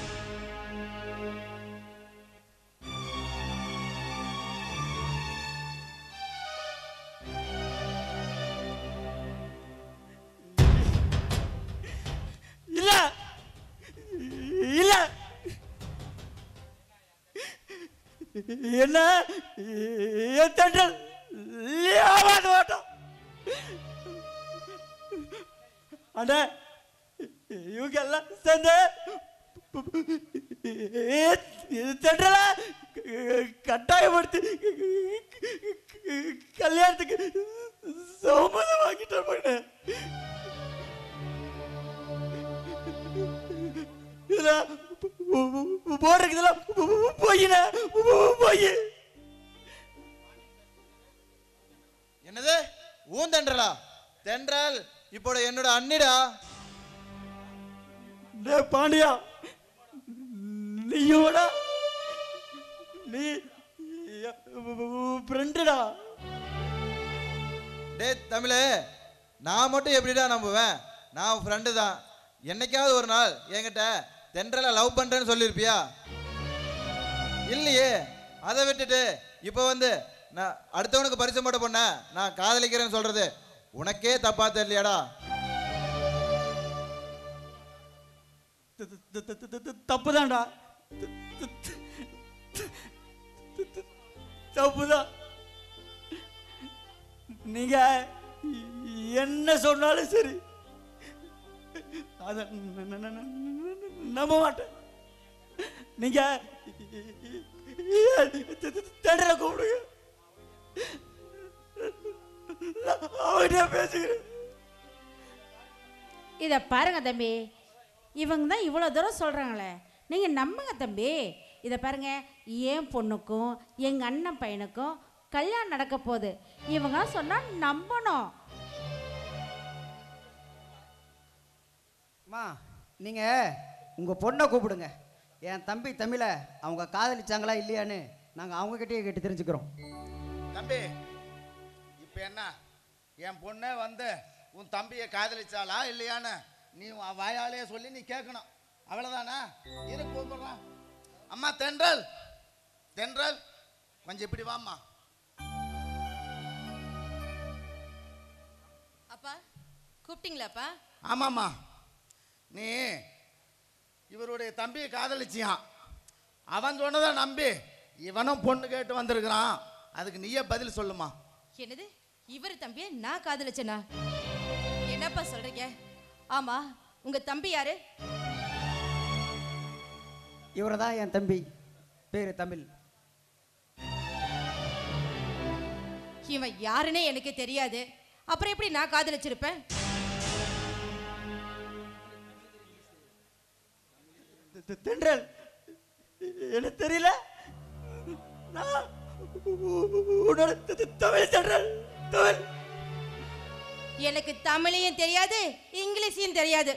இல்ல இல்ல என்ன என் தென்றல் ஏமாந்து மாட்டோம் அண்ணா இவங்க எல்லாம் சேர்ந்து தென்றல கட்டாயப்படுத்தி கல்யாணத்துக்கு சம்மதம் வாங்கிட்டு பண்ண போடுறதுல போடுறதுல போயின போய் என்னது ஊன் தென்றலா தென்றல் இப்போ என்னோட அண்ணிடா டே பாண்டியா நீயோட நீ ஃப்ரெண்டுடா டேய் தமிழே நான் மட்டும் எப்படிடா நம்புவேன் நான் ஃப்ரெண்டு தான் என்னைக்காவது ஒரு நாள் என்கிட்ட தென்றலை லவ் பண்ணுறேன்னு சொல்லியிருப்பியா இல்லையே அதை விட்டுட்டு இப்போ வந்து நான் அடுத்தவனுக்கு பரிசு போட்ட பொண்ண நான் காதலிக்கிறேன்னு சொல்றது உனக்கே தப்பா தெரியலையாடா தப்புதான்டா தப்புதான் நீங்க என்ன சொன்னாலும் சரி அத ந- ந- ந- ந- நம்ப மாட்டேன் நீங்க தேடல கூப்பிடுங்க அவர்கிட்ட பேசுகிறேன் இதை பாருங்க தம்பி இவங்க தான் இவ்வளோ தூரம் சொல்கிறாங்களே நீங்கள் நம்புங்க தம்பி இதை பாருங்க என் பொண்ணுக்கும் எங்கள் அண்ணன் பையனுக்கும் கல்யாணம் நடக்க போகுது இவங்க சொன்னால் நம்பணும் அம்மா நீங்கள் உங்கள் பொண்ணை கூப்பிடுங்க என் தம்பி தமிழை அவங்க காதலிச்சாங்களா இல்லையான்னு நாங்கள் அவங்கக்கிட்டே கேட்டு தெரிஞ்சுக்கிறோம் தம்பி இப்போ என்ன என் பொண்ணே வந்து உன் தம்பியை காதலிச்சாளா இல்லையான்னு நீ உன் வாயாலே சொல்லி நீ கேட்கணும் அவ்வளோதானே இரு கூப்பிடுறான் அம்மா தென்றல் தென்றல் கொஞ்சம் இப்படி வாம்மா அப்பா கூப்பிட்டீங்களாப்பா ஆமாம்மா நீ இவருடைய தம்பியை காதலிச்சியான் அவன் சொன்னதை நம்பி இவனும் பொண்ணு கேட்டு வந்திருக்கிறான் அதுக்கு நீயே பதில் சொல்லுமா என்னது இவர் தம்பியை நான் காதலிச்சனா என்னப்பா சொல்றீங்க ஆமா உங்க தம்பி யாரு இவரை தான் என் தம்பி பேர் தமிழ் இவன் யாருன்னே எனக்கு தெரியாது அப்புறம் எப்படி நான் காதலிச்சிருப்பேன் தெ- தென்றல் எனக்கு தெரியல நான் உன்னோட த- த- தமிழ் தென்றல் தமிழ் எனக்கு தமிழையும் தெரியாது இங்கிலீஷையும் தெரியாது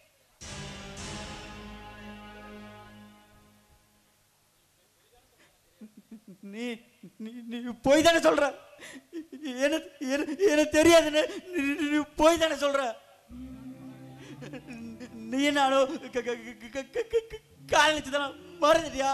நீ நீ நீ போய் தானே சொல்ற எனக்கு எனக்கு- எனக்கு தெரியாதுன்னு நீ நீ- நீ போய் தானே சொல்ற நீ நானும் க- க- க- க- க- க- க- கால் தானே மறந்துட்டியா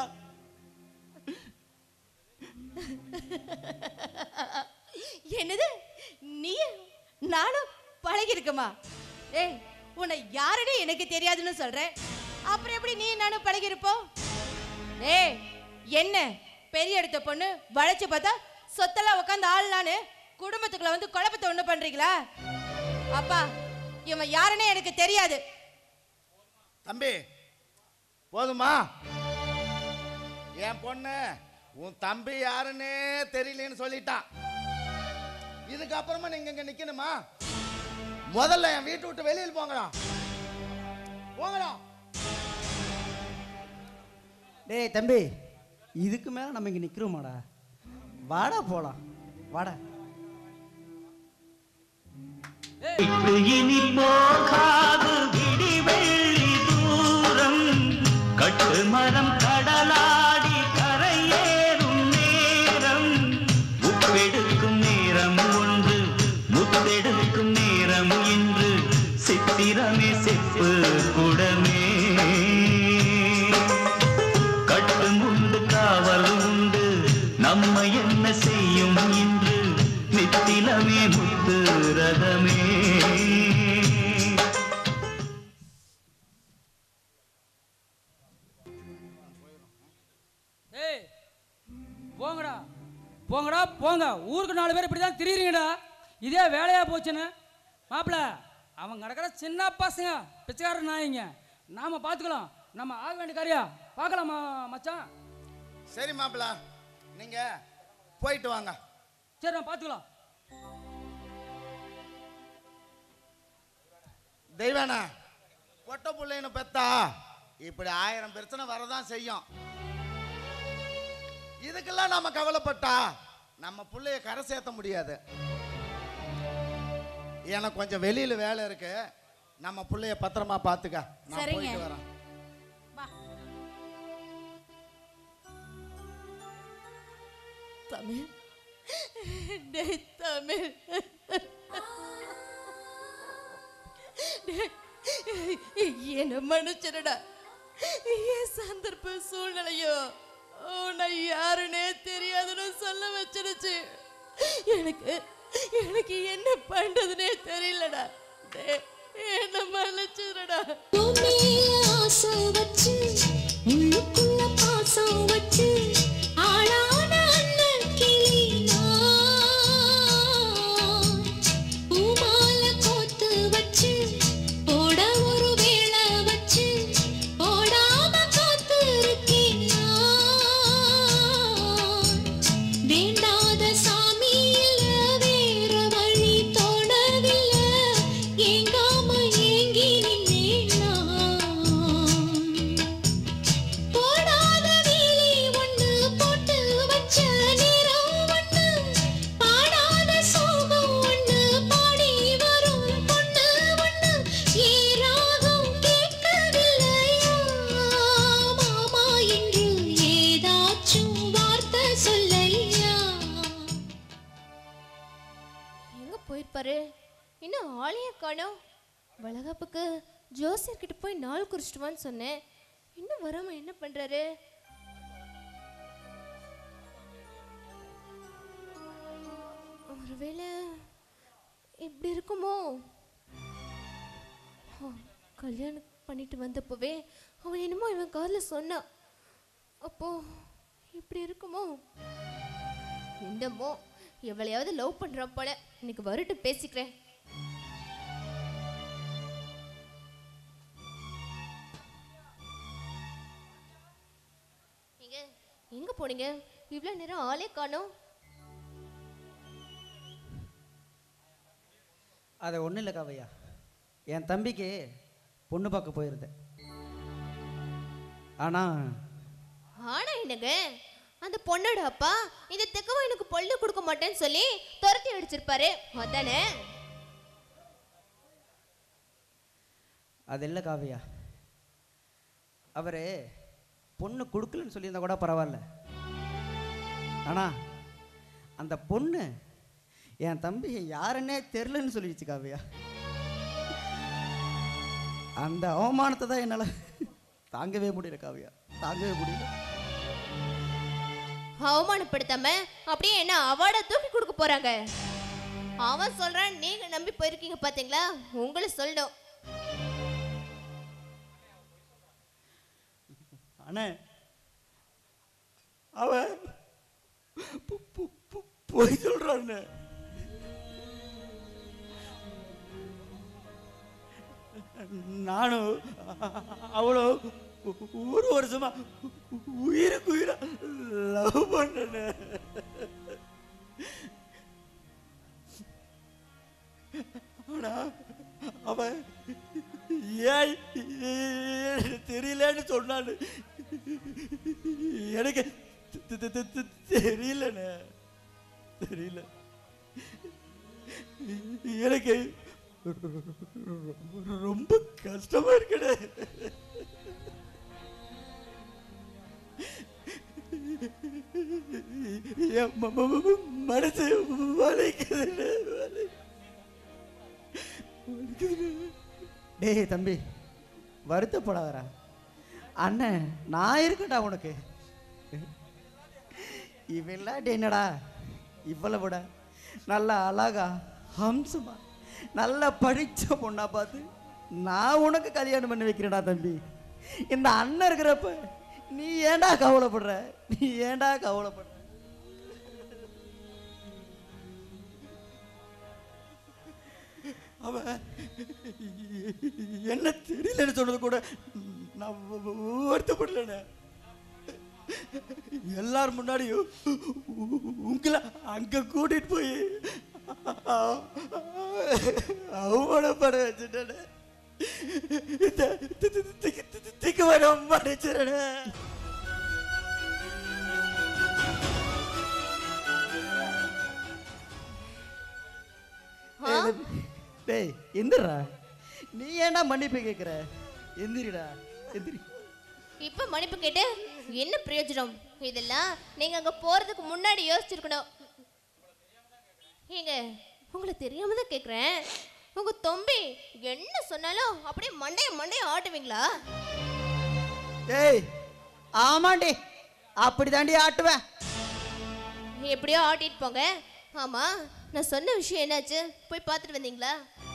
என்னது நீ நானும் பழகி இருக்குமா ஏய் உன்னை யாருன்னு எனக்கு தெரியாதுன்னு சொல்றேன் அப்புறம் எப்படி நீ நானும் பழகி இருப்போம் ஏய் என்ன பெரிய எடுத்த பொண்ணு வளைச்சு பார்த்தா சொத்தெல்லாம் உட்காந்து ஆள்லான்னு குடும்பத்துக்குள்ள வந்து குழப்பத்தை ஒண்ணு பண்றீங்களா அப்பா இவன் யாருன்னே எனக்கு தெரியாது தம்பி போதுமா என் பொண்ணு உன் தம்பி யாருன்னே தெரியலன்னு சொல்லிட்டான் இதுக்கப்புறமா நீங்க இங்க நிக்கணுமா முதல்ல என் வீட்டை விட்டு வெளியில் போங்கடா போங்கடா டேய் தம்பி இதுக்கு மேலே நம்ம இங்கே நிற்கிறோமாடா வாடா போகலாம் வாடா விட்டு இனி போகாது விடிவெள்ளி தூரம் கட்டு மரம் கடலாடி கரையேறும் நேரம் உப்பெடுக்கும் நேரம் ஒன்று முத்தெடுக்கும் நேரம் இன்று சித்திரமே செப்பு குடமே கட்டும் உண்டு காவலும் உண்டு நம்மை என்ன செய்யும் இன்று நித்திலமே முத்து ரதமே ஏய் போங்கடா போங்கடா போங்க ஊருக்கு நாலு பேர் இப்படி தான் திரியுறீங்கடா இதே வேலையா போச்சுன்னு மாப்பிள அவங்க கிடக்கிற சின்ன பசங்க பிச்சைக்கார நாய்ங்க நாம பார்த்துக்கலாம் நம்ம ஆக வேண்டிய காரியம் பார்க்கலாமா மச்சான் சரி மாப்பிள நீங்க போயிட்டு வாங்க சரி நான் பார்த்துக்கலாம் தெய்வானா பொட்ட பிள்ளைன்னு பெத்தா இப்படி ஆயிரம் பிரச்சனை வரதான் செய்யும் இதுக்கெல்லாம் நம்ம கவலைப்பட்டா நம்ம புள்ளைய கரை சேர்த்த முடியாது எனக்கு கொஞ்சம் வெளியில வேலை இருக்கு நம்ம புள்ளைய பத்திரமா பாத்துக்க நான் சரிங்க. போயிட்டு வரேன் தமிழ் டேய் தமிழ் டேய், என்ன மன்னிச்சிருடா என் சந்தர்ப்ப சூழ்நிலையோ உன்னை யாருன்னே தெரியாதுன்னு சொல்ல வச்சிருச்சு எனக்கு எனக்கு என்ன பண்றதுனே தெரியலடா டேய், என்ன மன்னிச்சிருடா ஆசை வச்சு உள்ளுக்குள்ள பாசம் வச்சு ஆளான அண்ணன் கிளி நான். பூமாலை கோத்து வச்சு போட ஒரு வேளை வச்சு போடாம காத்திருக்கேன் நான். வேண்டாத சாமி இல்ல வேற வழி தோணவில்லை ஏங்காம ஏங்கி நின்னேன் நான். போடாத வேலி ஒண்ணு போட்டு வச்ச நேரம் ஒண்ணு பாடாத சோகம் ஒண்ணு பாடி வரும் பொண்ணு ஒண்ணு ஏ ராகம் கேட்கவில்லையா மாமா என்று ஏதாச்சும் வார்த்தை சொல்லையா எங்க போயிருப்பாரு இன்னும் ஆளையே காணோம் வளகாப்புக்கு ஜோசியர்கிட்ட போய் நாள் குறிச்சிட்டு வான்னு சொன்னேன் இன்னும் வராம என்ன பண்றாரு ஒருவேளை இப்படி இருக்குமோ ஆ, கல்யாணம் பண்ணிட்டு வந்தப்பவே அவன் என்னமோ இவன் காதில் சொன்னான் அப்போ இப்படி இருக்குமோ என்னமோ எவளையாவது லவ் பண்றான் போல இன்னைக்கு வரட்டு பேசிக்கிறேன் எங்க எங்க போனீங்க இவ்வளோ நேரம் ஆளே காணோம் அது ஒன்றும் இல்லை காவையா என் தம்பிக்கு பொண்ணு பார்க்க போயிருந்தேன் ஆனால் ஆனா என்னங்க அந்த பொண்ணோட அப்பா இந்த தெக்கவா எனக்கு பொண்ணு கொடுக்க மாட்டேன்னு சொல்லி துரத்தி அடிச்சிருப்பாரு அதானே அது இல்லை காவியா அவர் பொண்ணு கொடுக்கலன்னு சொல்லியிருந்தா கூட பரவாயில்ல ஆனால் அந்த பொண்ணு என் தம்பி யாருன்னே தெரிலன்னு சொல்லிடுச்சு காவியா அந்த அவமானத்தை தான் என்னால் தாங்கவே முடியல காவியா தாங்கவே முடியல அவமானப்படுத்தாம அப்படியே என்ன அவார்டை தூக்கி கொடுக்க போறாங்க அவன் சொல்றான் நீங்க நம்பி போயிருக்கீங்க பாத்தீங்களா உங்களை சொல்லணும் அண்ணே அவன் பொ- பொ- பொ- பொய் சொல்றான் நானும் அவ்வளோ ஒரு வருஷமா உயிருக்கு உயிரா லவ் பண்ணேன் ஆனா அவன் ஏன் எனக்கு தெரியலன்னு சொன்னான்னு எனக்கு தெ- தெ- தெ- தெ- தெரியலண்ணே தெரியல எனக்கு ரொம்ப கஷ்டமா இருக்குடே என் ம- ம- ம- மனசு வலிக்குதுண்ணே வலி டேய் தம்பி வருத்தப்படாதடா அண்ணன் நான் இருக்கட்டா உனக்கு இவெல்லாம் என்னடா இவ்வளவு விட நல்ல அழகா ஹம்சமா நல்லா படிச்ச பொண்ணா பார்த்து நான் உனக்கு கல்யாணம் பண்ணி வைக்கிறேன்டா தம்பி இந்த அண்ணன் இருக்கிறப்ப நீ ஏன்டா கவலைப்படுற நீ ஏன்டா கவலைப்படுற அவன் என்ன தெரியலன்னு சொன்னது கூட நான் வ- வ- வருத்தப்படலண்ணே எல்லார் முன்னாடியும் உங்களை அங்க கூட்டிட்டு போய் அவமானப்பட வச்சுட்டேன் இந்த தி- தி- தி- தி- திக்கு வரும் மன்னிச்சிருண்ணே ஆ? டேய் எந்திரா நீ ஏன்டா மன்னிப்பு கேட்குற எந்திரிடா எந்திரி இப்ப மன்னிப்பு கேட்டு என்ன பிரயோஜனம் இதெல்லாம் நீங்க அங்க போறதுக்கு முன்னாடி யோசிச்சிருக்கணும் ஏங்க உங்களை தெரியாம தான் கேக்குறேன் உங்க தொம்பி என்ன சொன்னாலும் அப்படியே மண்டைய மண்டைய ஆட்டுவீங்களா டேய் ஆமாண்டி அப்படி தாண்டி ஆட்டுவேன் எப்படியோ ஆட்டிட்டு போங்க ஆமா நான் சொன்ன விஷயம் என்னாச்சு போய் பார்த்துட்டு வந்தீங்களா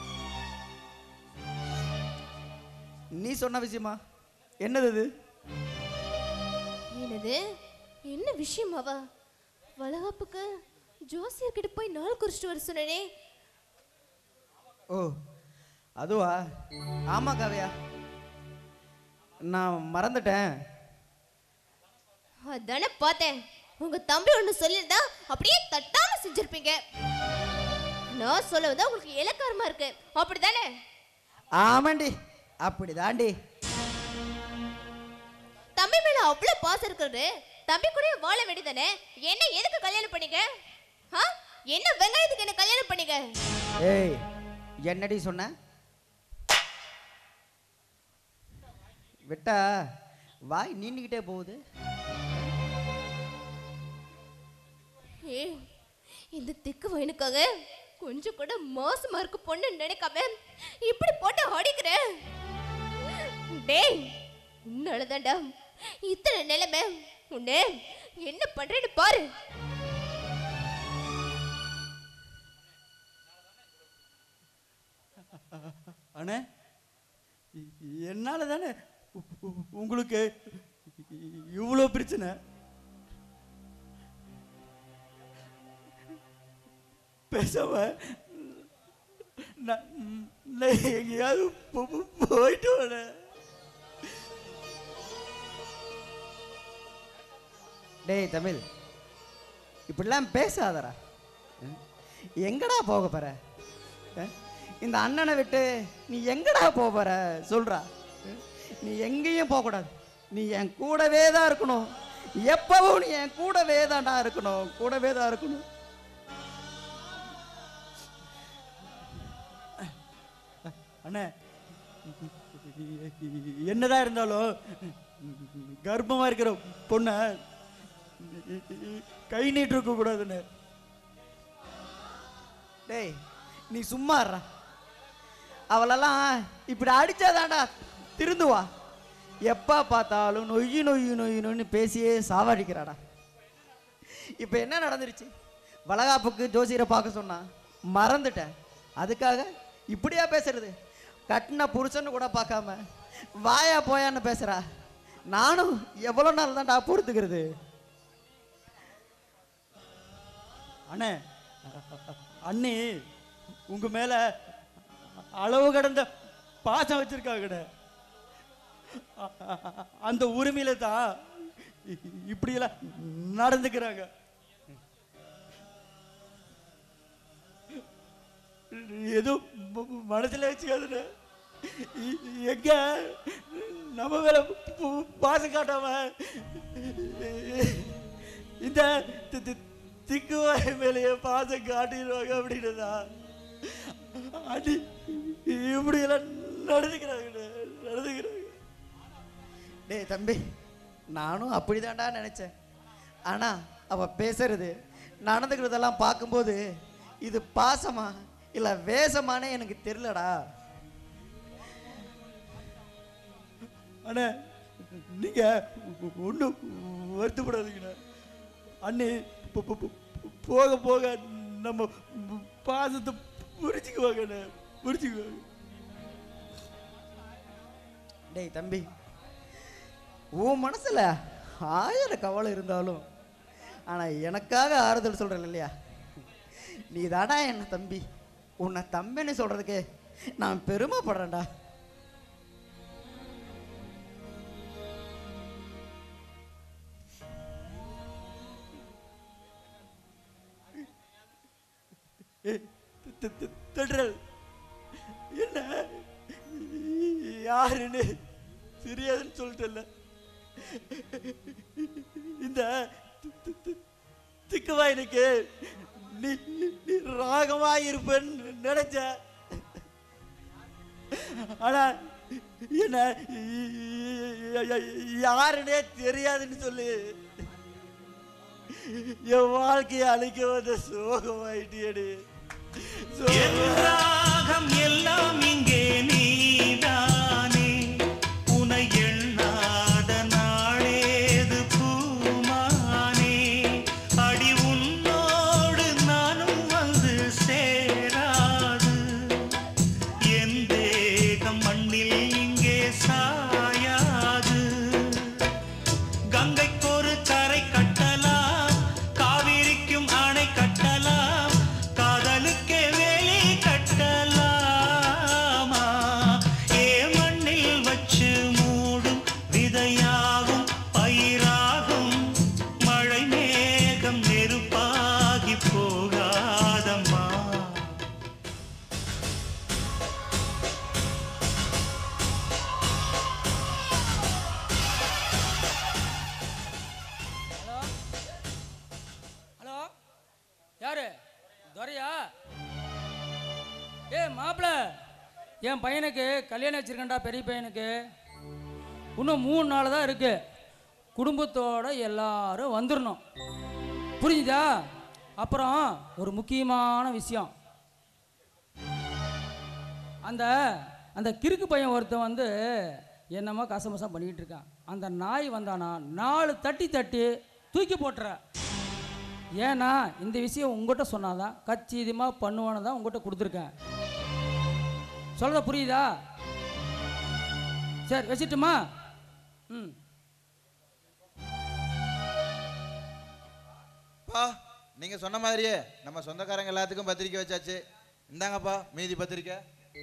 நீ சொன்ன விஷயமா என்னது இது என்னது என்ன விஷயமாவா வளகாப்புக்கு ஜோசியர்கிட்ட போய் நாள் குறிச்சிட்டு வர சொன்னனே ஓ அதுவா ஆமா காவியா நான் மறந்துட்டேன் அதானே பார்த்தேன் உங்க தம்பி ஒண்ணு சொல்லியிருந்தா அப்படியே தட்டாம செஞ்சிருப்பீங்க நான் சொல்லவதா உங்களுக்கு இலக்காரமா இருக்கு அப்படிதானே ஆமாண்டி அப்படி தாண்டி தம்பி மேல அவ்வளவு பாசம் இருக்கிறது தம்பி கூட வாழ வேண்டியதானே என்ன எதுக்கு கல்யாணம் பண்ணீங்க ஆ? என்ன வெங்காயத்துக்கு என்ன கல்யாணம் பண்ணீங்க ஏய் என்னடி சொன்ன விட்டா வாய் நீண்டிக்கிட்டே போகுது ஏய் இந்த திக்கு வயனுக்காக கொஞ்சம் கூட மோசமா இருக்கு பொண்ணு நினைக்காம இப்படி போட்டு அடிக்கிற டேய் உன்னாலதான்டா இத்தனை நிலைமை உன்னை என்ன பண்றேன்னு பாரு அண்ணே என்னால் தானே உ- உ- உங்களுக்கு இவ்வளோ பிரச்சனை பேசாம நான் நான் எங்கேயாவது போ- போ- போயிட்டு வரேன் டேய் தமிழ் இப்படிலாம் பேசாதடா ம்? எங்கடா போக போற அஹ்? இந்த அண்ணனை விட்டு நீ எங்கடா போக போற சொல்றா ம்? நீ எங்கேயும் போகக்கூடாது நீ என் கூடவே தான் இருக்கணும் எப்பவும் நீ என் கூடவே தான்டா இருக்கணும் கூடவே தான் இருக்கணும் அண்ணே என்னதான் இருந்தாலும் கர்ப்பமா இருக்கிற பொண்ணை கை நீட்டு இருக்க கூடாதுன்னு டேய் நீ சும்மா இருடா அவளெல்லாம் இப்படி அடிச்சாதான்டா திருந்துவா எப்போ பார்த்தாலும் நொய்யு நொய்யு நொய்யு நொய்னு பேசியே சாவடிக்கிறாடா இப்போ என்ன நடந்துருச்சு வளகாப்புக்கு ஜோசியரை பார்க்க சொன்னா மறந்துட்டேன் அதுக்காக இப்படியா பேசுறது கட்டின புருஷன்னு கூட பார்க்காம வாயா போயான்னு பேசுறா நானும் எவ்வளோ நாள் தான்டா பொறுத்துக்கிறது அண்ணே அண்ணி உங்க மேல அளவு கடந்த பாசம் வச்சிருக்காங்கண்ணே அ- அ- அந்த உரிமையில தான் இ- இப்படியெல்லாம் நடந்துக்கிறாங்க எதுவும் ம- ம- மனசுல வச்சுக்காதுண்ணே இ- எங்க நம்ம மேல பு- பாசம் காட்டாம இந்த தி- தி- திக்குவாய் மேலேயே பாசம் காட்டிடுவாங்க அப்படின்றதா அடி இப்படி எல்லாம் நடந்துக்கிறாங்க நடந்துக்கிறாங்க டேய் தம்பி நானும் அப்படிதான்டா நினைச்சேன் ஆனா அவ பேசுறது நடந்துக்கிறதெல்லாம் பார்க்கும்போது இது பாசமா இல்ல வேஷமானே எனக்கு தெரியலடா அண்ணே நீங்க ஒன்றும் வருத்தப்படாதீங்கண்ணே அண்ணி போ- போ- போ- போக போக நம்ம பாசத்தை புரிச்சுக்குவாங்கண்ணே புரிச்சுக்குவாங்க டேய் தம்பி உன் மனசுல ஆயிரம் கவலை இருந்தாலும் ஆனா எனக்காக ஆறுதல் சொல்றேன் இல்லையா நீ தாடா என்ன தம்பி உன்னை தம்பின்னு சொல்றதுக்கு நான் பெருமைப்படுறேன்டா தென்றல் என்ன யாருன்னு தெரியாதுன்னு சொல்லிட்டல இந்த தி- தி- தி- திக்குவாயனுக்கு நீ நீ ராகமா இருப்பேன்னு நினைச்சேன் ஆனா என்ன யாருன்னே தெரியாதுன்னு சொல்லி என் வாழ்க்கையை அழிக்க வந்த சோகமாயிட்டியடி ராகம் எல்லாம் இங்கே நீதானே உனை எண்ணாத நாளேது பூமானே அடி உன்னோடு நானும் வந்து சேராது என் தேகம் மண்ணில் இங்கே சாயாது கங்கைக்கு ஒரு கரை கட்டலாம் காவிரிக்கும் அணை கட்டலாம் காதலுக்கே வேலி கட்டலாமா ஏ மண்ணில் வச்சு மூடும் விதையாகும் பயிராகும் மழை மேகம் நெருப்பாகி போகாதம்மா ஹலோ யாரு துரையா ஏ மாப்பிள என் பையனுக்கு கல்யாணம் வச்சிருக்கேன்டா பெரிய பையனுக்கு இன்னும் மூணு நாள் தான் இருக்கு குடும்பத்தோட எல்லாரும் வந்துடணும் புரிஞ்சுதா அப்புறம் ஒரு முக்கியமான விஷயம் அந்த அந்த கிறுக்கு பையன் ஒருத்தன் வந்து என்னமோ கசமசம் பண்ணிக்கிட்டு இருக்கான் அந்த நாய் வந்தானா நாலு தட்டி தட்டி தூக்கி போட்டுற ஏன்னா இந்த விஷயம் உங்ககிட்ட சொன்னாதான் கச்சிதமாக பண்ணுவான்னு தான் உங்ககிட்ட கொடுத்துருக்கேன் சொல்கிறத புரியுதா சரி வச்சிட்டுமா ம் பா நீங்க சொன்ன மாதிரியே நம்ம சொந்தக்காரங்க எல்லாத்துக்கும் பத்திரிக்கை வச்சாச்சு இந்தாங்கப்பா மீதி பத்திரிக்கை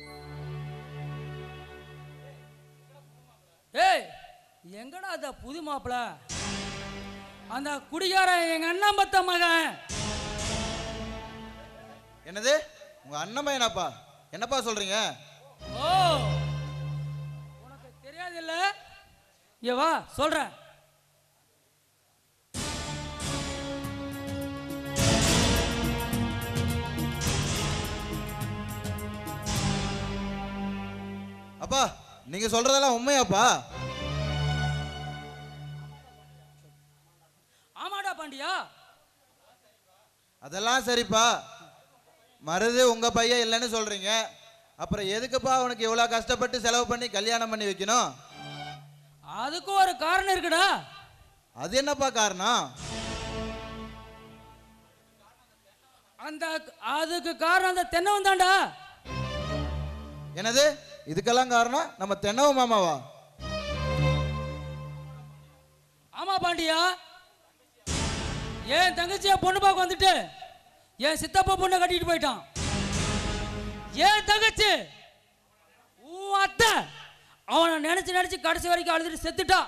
ஏய் எங்கடா அந்த புது மாப்பிள அந்த குடிகாரன் எங்க அண்ணன் பத்த மகன் என்னது உங்க அண்ணன் பையனாப்பா என்னப்பா சொல்றீங்க ஓ உனக்கு தெரியாது இல்ல இங்க வா சொல்றேன் அப்பா நீங்க சொல்றதெல்லாம் உண்மையாப்பா ஆமாடா பாண்டியா அதெல்லாம் சரிப்பா மருது உங்க பையன் இல்லைன்னு சொல்றீங்க அப்புறம் எதுக்குப்பா அவனுக்கு இவ்வளவு கஷ்டப்பட்டு செலவு பண்ணி கல்யாணம் பண்ணி வைக்கணும் அதுக்கும் ஒரு காரணம் இருக்குடா அது என்னப்பா காரணம் அந்த அதுக்கு காரணம் அந்த தென்னவன் தான்டா என்னது இதுக்கெல்லாம் காரணம் நம்ம தென்னவ மாமாவா ஆமா பாண்டியா என் தங்கச்சிய பொண்ணு பார்க்க வந்துட்டு என் சித்தப்பா பொண்ணை கட்டிட்டு போயிட்டான் என் தங்கச்சி உன் அத்தை அவனை நினைச்சு நினைச்சு கடைசி வரைக்கும் அழுதுட்டு செத்துட்டான்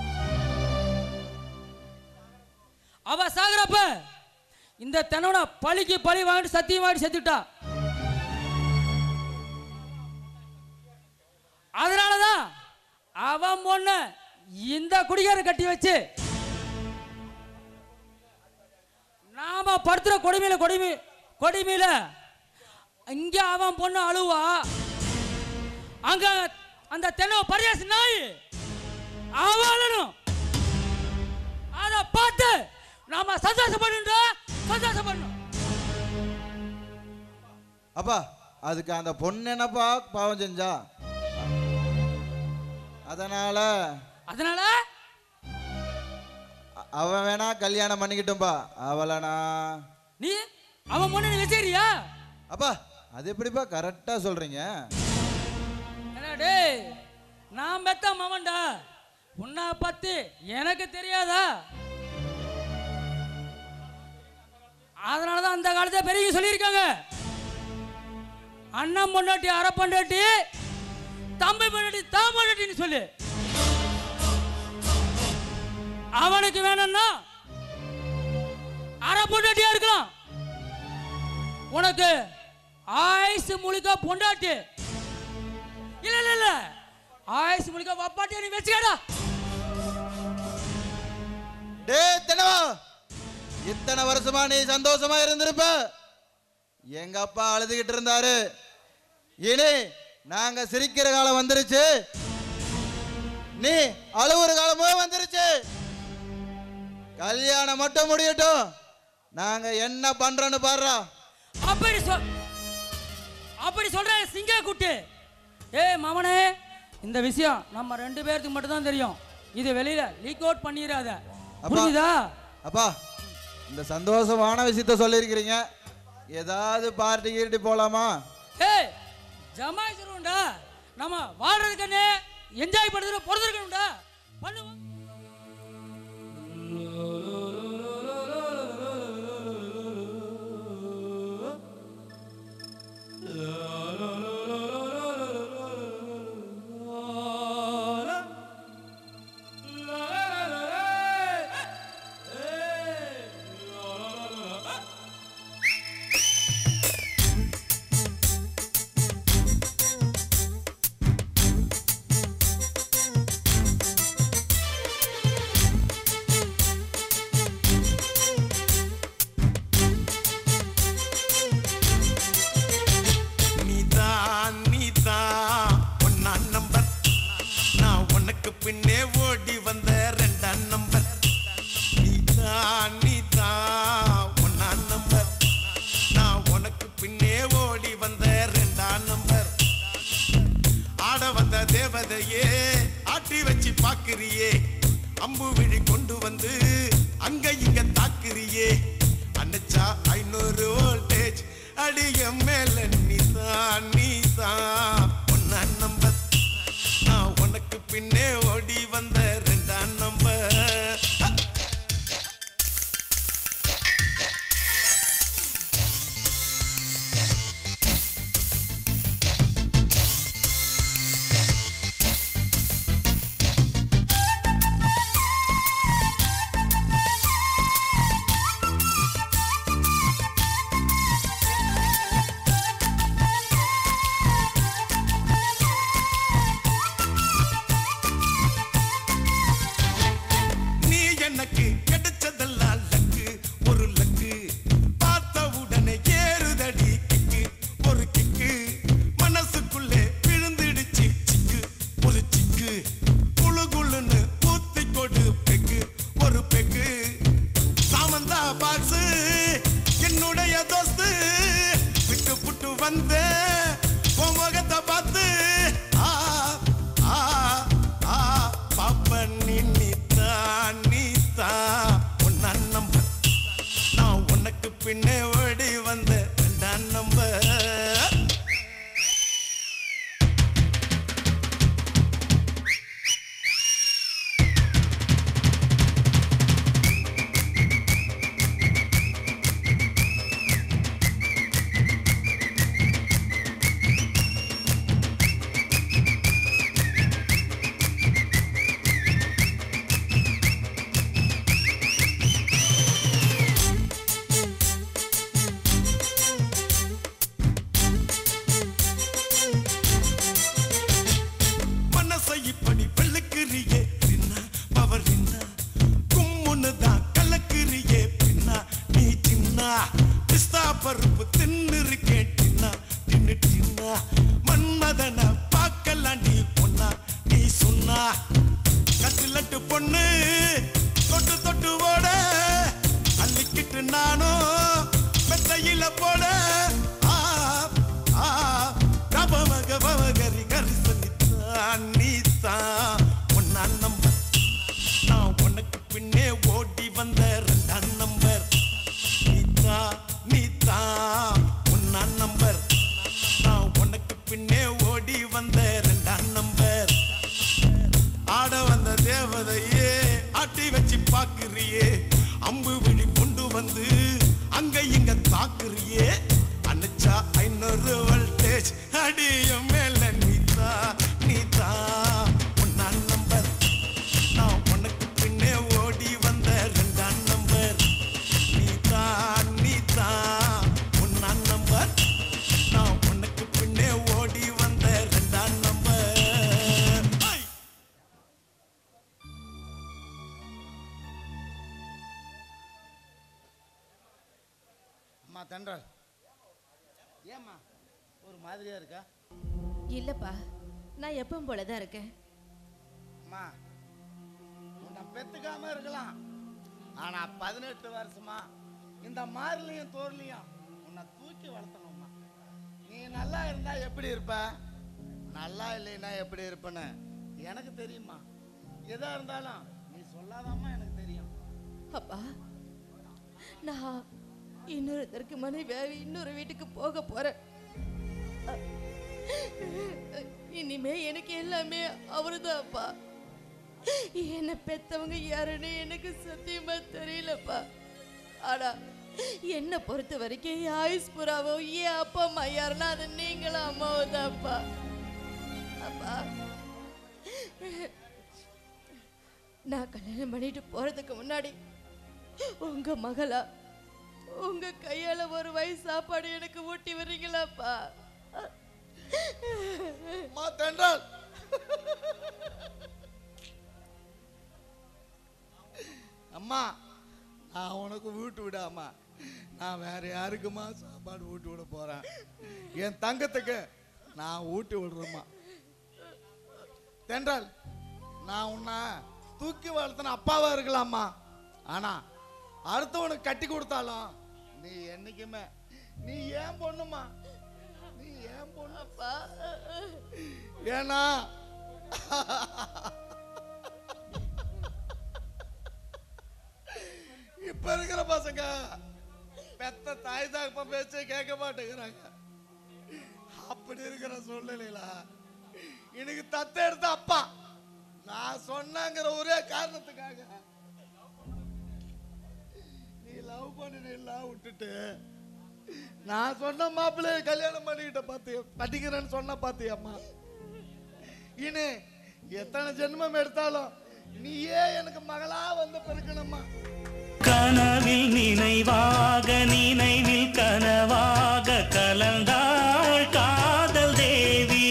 அவ சாகுறப்ப இந்த தென்னவனை பழிக்கு பழி வாங்கிட்டு சத்தியம் வாங்கிட்டு செத்துட்டா அதனாலதான் அவன் பொண்ண இந்த குடிகார கட்டி வச்சு நாம படுத்துற கொடுமையில கொடுமை கொடுமையில இங்க அவன் பொண்ணு அழுவா அங்க அந்த தென்னை பரியாசு நாய் அவளனும் அத பார்த்து நாம சந்தோஷப்படணும்டா சந்தோஷப்படணும் அப்பா அதுக்கு அந்த பொண்ணு என்னப்பா பாவம் செஞ்சா அதனால அதனால அ- அவன் வேணா கல்யாணம் பண்ணிக்கிட்டும்பா அவளை நான் நீ அவன் பொண்ணு நீ வச்சிரியா அப்பா அது எப்படிப்பா கரெக்டா சொல்றீங்க என்ன டேய் நான் பெத்த மவன்டா உன்னை பத்தி எனக்கு தெரியாதா அதனால தான் அந்த காலத்துல பெரியவங்க சொல்லியிருக்காங்க அண்ணன் பொண்டாட்டி அரை பொண்டாட்டி தம்பி பொண்டாட்டி தான் பொண்டாட்டின்னு சொல்லு அவனுக்கு வேணும்னா அரை பொண்டாட்டியா இருக்கலாம் உனக்கு ஆயுசு முழுக்க பொண்டாட்டி இல்ல இல்ல இல்ல பேசி முடிக்க வப்பாட்டியா நீ வச்சுக்கடா டே தினவா இத்தனை வருஷமா நீ சந்தோஷமா இருந்திருப்ப எங்க அப்பா அழுதுகிட்டு இருந்தாரு இனி நாங்க சிரிக்கிற காலம் வந்துருச்சு நீ அழுவுற காலமும் வந்துருச்சு கல்யாணம் மட்டும் முடியட்டும் நாங்க என்ன பண்றோன்னு பாடுறா அப்படி சொல் அப்படி சொல்ற சிங்க குட்டு ஏய் மாமனே இந்த விஷயம் நம்ம ரெண்டு பேருக்கு மட்டும் தான் தெரியும் இது வெளியில லீக் அவுட் பண்ணிடாத புரியுதா அப்பா இந்த சந்தோஷமான விஷயத்த சொல்லியிருக்கிறீங்க ஏதாவது பார்ட்டி கீர்ட்டி போலாமா ஏய் ஜமாய்ச்சிருவோம்டா நம்ம வாழ்றதுக்கு என்ஜாய் பண்ணுறது பொறுத்திருக்கணும்டா பண்ணுவோம் நீதான் நீதான் ஒன்னாம் நம்பர் நான் உனக்கு பின்னே ஓடி வந்த ரெண்டாம் நம்பர் நீதான் நீதான் ஒன்னாம் நம்பர் நான் உனக்கு பின்னே ஓடி வந்த ரெண்டாம் நம்பர் ஆட வந்த தேவதையே ஆட்டி வச்சு பாக்குறியே அம்பு விழி கொண்டு வந்து அங்க இங்க தாக்குறியே அணைச்சா ஐநூறு வோல்டேஜ் அடிய மேல நீதான் நீதான் ஒன்னா நம்பர் நான் உனக்கு பின்னே ஓடி வந்த ரெண்டாம் நம்பர் நீ எனக்கு கிடைச்சதெல்லாம் லக்கு ஒரு லக்கு பார்த்த உடனே ஏறுதடி கிக்கு ஒரு கிக்கு மனசுக்குள்ளே விழுந்துடுச்சு சிக்கு ஒரு சிக்கு குளு குளுன்னு ஊத்தி கொடு பெக்கு ஒரு பெக்கு சாமந்தா பாக்ஸ் என்னுடைய தோஸ்து விட்டு புட்டு வந்த உன் முகத்தை பார்த்து ஆ ஆ ஆ பாப்ப நீ நீதான் நீதான் ஒன்னா நம்பர் நான் உனக்கு பின்னே ஓடி வந்த ரெண்டாம் நம்பர் மனசை இப்படி வெளுக்குறியே பின்னா பவர் என்ன கும்முன்னு தான் கலக்குறியே பின்னா நீ சின்ன பிஸ்தா பருப்பு தின்னு இருக்கேன் டின்னா டின்னு டின்னா மன்மதன பார்க்கலாம் நீ பொண்ணா நீ சொன்னா கட்டிலட்டு பொண்ணு தொட்டு தொட்டு ஓட அள்ளிக்கிட்டு நானும் மெத்தையில போட ஆ ஆ கபமக பவகரி கரிசனித்தான் நீதான் ஒன்னா நம்பர் நான் உனக்கு பின்னே ஓடி வந்த ரெண்டாம் நம்பர் நீதா நீதா ஒன்னா நம்பர் நான் உனக்கு பின்னே ஓடி வந்த ரெண்டாம் நம்பர் ஆட வந்த தேவதையே ஆட்டி வச்சு பாக்குறியே அம்பு விழி கொண்டு வந்து அங்க இங்க தாக்குறியே அணைச்சா ஐநூறு வோல்டேஜ் அடிய மேல நீதா தென்றல் ஏம்மா ஒரு மாதிரியா இருக்கா இல்லப்பா நான் எப்பவும் போல தான் இருக்கேன் அம்மா உன்னை பெத்துக்காம இருக்கலாம் ஆனா பதினெட்டு வருஷமா இந்த மார்லையும் தோர்லையும் உன்னை தூக்கி வளர்த்தணும்மா நீ நல்லா இருந்தா எப்படி இருப்ப நல்லா இல்லைன்னா எப்படி இருப்பேன்னு எனக்கு தெரியுமா எதா இருந்தாலும் நீ சொல்லாதாம்மா எனக்கு தெரியும் அப்பா நான் இன்னொருத்தருக்கு மனைவியாகி இன்னொரு வீட்டுக்கு போக போறேன் அ- இனிமே எனக்கு எல்லாமே அவருதான் அப்பா என்னை பெத்தவங்க யாருன்னு எனக்கு சத்தியமா தெரியலப்பா ஆனா என்னை பொறுத்த வரைக்கும் என் ஆயுஸ் புறாவோ என் அப்பா அம்மா யாருன்னா அது நீங்களும் அம்மாவும் தான்ப்பா அப்பா நான் கல்யாணம் பண்ணிட்டு போறதுக்கு முன்னாடி உங்க மகளா உங்க கையால ஒரு வயசு சாப்பாடு எனக்கு ஊட்டி வர்றீங்களாப்பா அம்மா தென்றல் அம்மா நான் உனக்கு வீட்டு விடாமா நான் வேற யாருக்குமா சாப்பாடு ஊட்டி விட போறேன் என் தங்கத்துக்கு நான் ஊட்டி விடுறேம்மா தென்றல் நான் உன்னை தூக்கி வளர்த்தன அப்பாவா இருக்கலாம்மா ஆனா அடுத்தவனுக்கு கட்டி கொடுத்தாலும் நீ என்னைக்குமே நீ ஏன் பொண்ணுமா நீ ஏன் பொண்ணு அப்பா ஏன்னா இப்ப இருக்கிற பசங்க பெத்த தாய் தாப்ப பேச்ச கேட்க மாட்டேங்கிறாங்க அப்படி இருக்கிற சூழ்நிலையில எனக்கு தத்த எடுத்த அப்பா நான் சொன்னங்கிற ஒரே காரணத்துக்காக நீ லவ் பண்ணிடலாம் விட்டுட்டு நான் சொன்ன மாப்பிள்ளைய கல்யாணம் பண்ணிக்கிட்ட பாத்து பண்ணிக்கிறேன்னு சொன்ன பாத்தியம்மா இனி எத்தனை ஜென்மம் எடுத்தாலும் நீயே எனக்கு மகளா வந்து பிறக்கணும்மா கனவில் நினைவாக நினைவில் கனவாக கலந்தாள் காதல் தேவி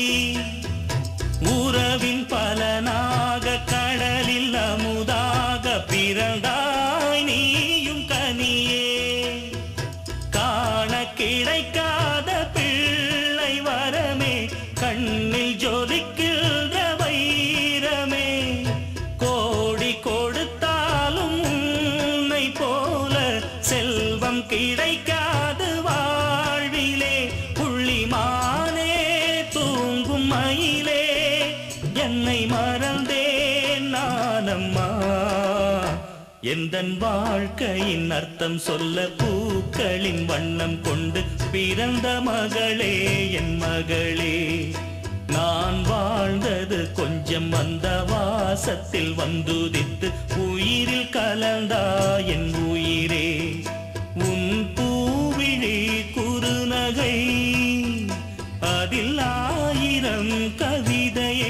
உறவின் பலனாக கடலில் அமுதாக பிறந்தாய் நீயும் கனியே காண கிடைக்காத பிள்ளை வரமே கண்ணில் ஜொலிக்கின்ற வைரமே கோடி கொடுத்தாலும் உன்னை போல செல்வம் கிடைக்காது வாழ்விலே புள்ளிமானே தூங்கும் மயிலே என்னை மறந்தேன் நானம்மா எந்தன் வாழ்க்கையின் அர்த்தம் சொல்ல பூக்களின் வண்ணம் கொண்டு பிறந்த மகளே என் மகளே நான் வாழ்ந்தது கொஞ்சம் அந்த வாசத்தில் வந்துதித்து உயிரில் கலந்தா என் உயிரே உன் பூவிழி குறுநகை அதில் ஆயிரம் கவிதையே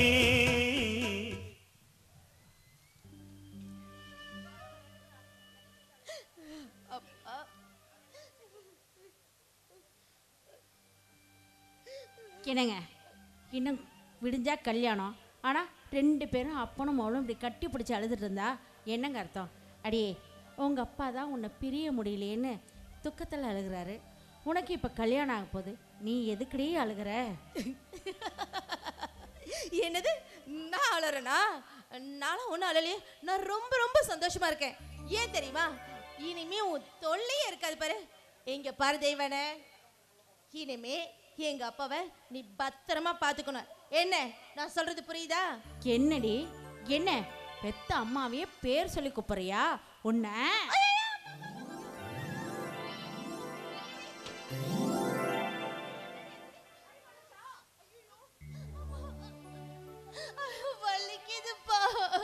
அப்பா என்னங்க இன்னும் விடிஞ்சா கல்யாணம் ஆனால் ரெண்டு பேரும் அப்பனும் மகளும் இப்படி கட்டி பிடிச்சி அழுதுட்டு இருந்தா என்னங்க அர்த்தம் அடியே உங்கள் அப்பா தான் உன்னை பிரிய முடியலையேன்னு துக்கத்தில் அழுகிறாரு உனக்கு இப்போ கல்யாணம் ஆக போகுது நீ எதுக்குடி அழுகிற என்னது நான் அழறேனா நானும் ஒன்றும் அழலையே நான் ரொம்ப ரொம்ப சந்தோஷமா இருக்கேன் ஏன் தெரியுமா இனிமே உன் தொல்லையே இருக்காது பாரு எங்க பாரு தெய்வனே இனிமே எங்க அப்பாவை நீ பத்திரமா பாத்துக்கணும் என்ன நான் சொல்றது புரியுதா என்னடி என்ன பெத்த அம்மாவையே பேர் சொல்லி கூப்பிடுறியா உன்னை வலிக்குதுப்பா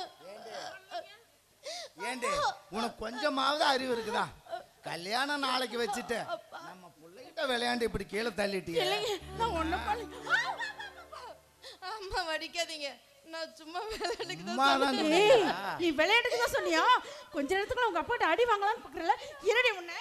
ஏண்டி உனக்கு கொஞ்சமாவது அறிவு இருக்குதா கல்யாணம் நாளைக்கு வச்சுட்டு நம்ம பிள்ளைகிட்ட விளையாண்டு இப்படி கீழே தள்ளிட்டியே இல்லைங்க நான் ஒன்றும் பண்ணல அம்மா வடிக்காதீங்க நான் சும்மா விளையாட்டுக்கு சும்மா தான் தான் சொன்னேன். சொன்னியா? நீ விளையாட்டுக்கு தான் சொன்னியா கொஞ்ச நேரத்துக்குள்ள உங்க அப்பாட்ட அடி வாங்கலாம்னு பாக்குறல இருடி உன்னை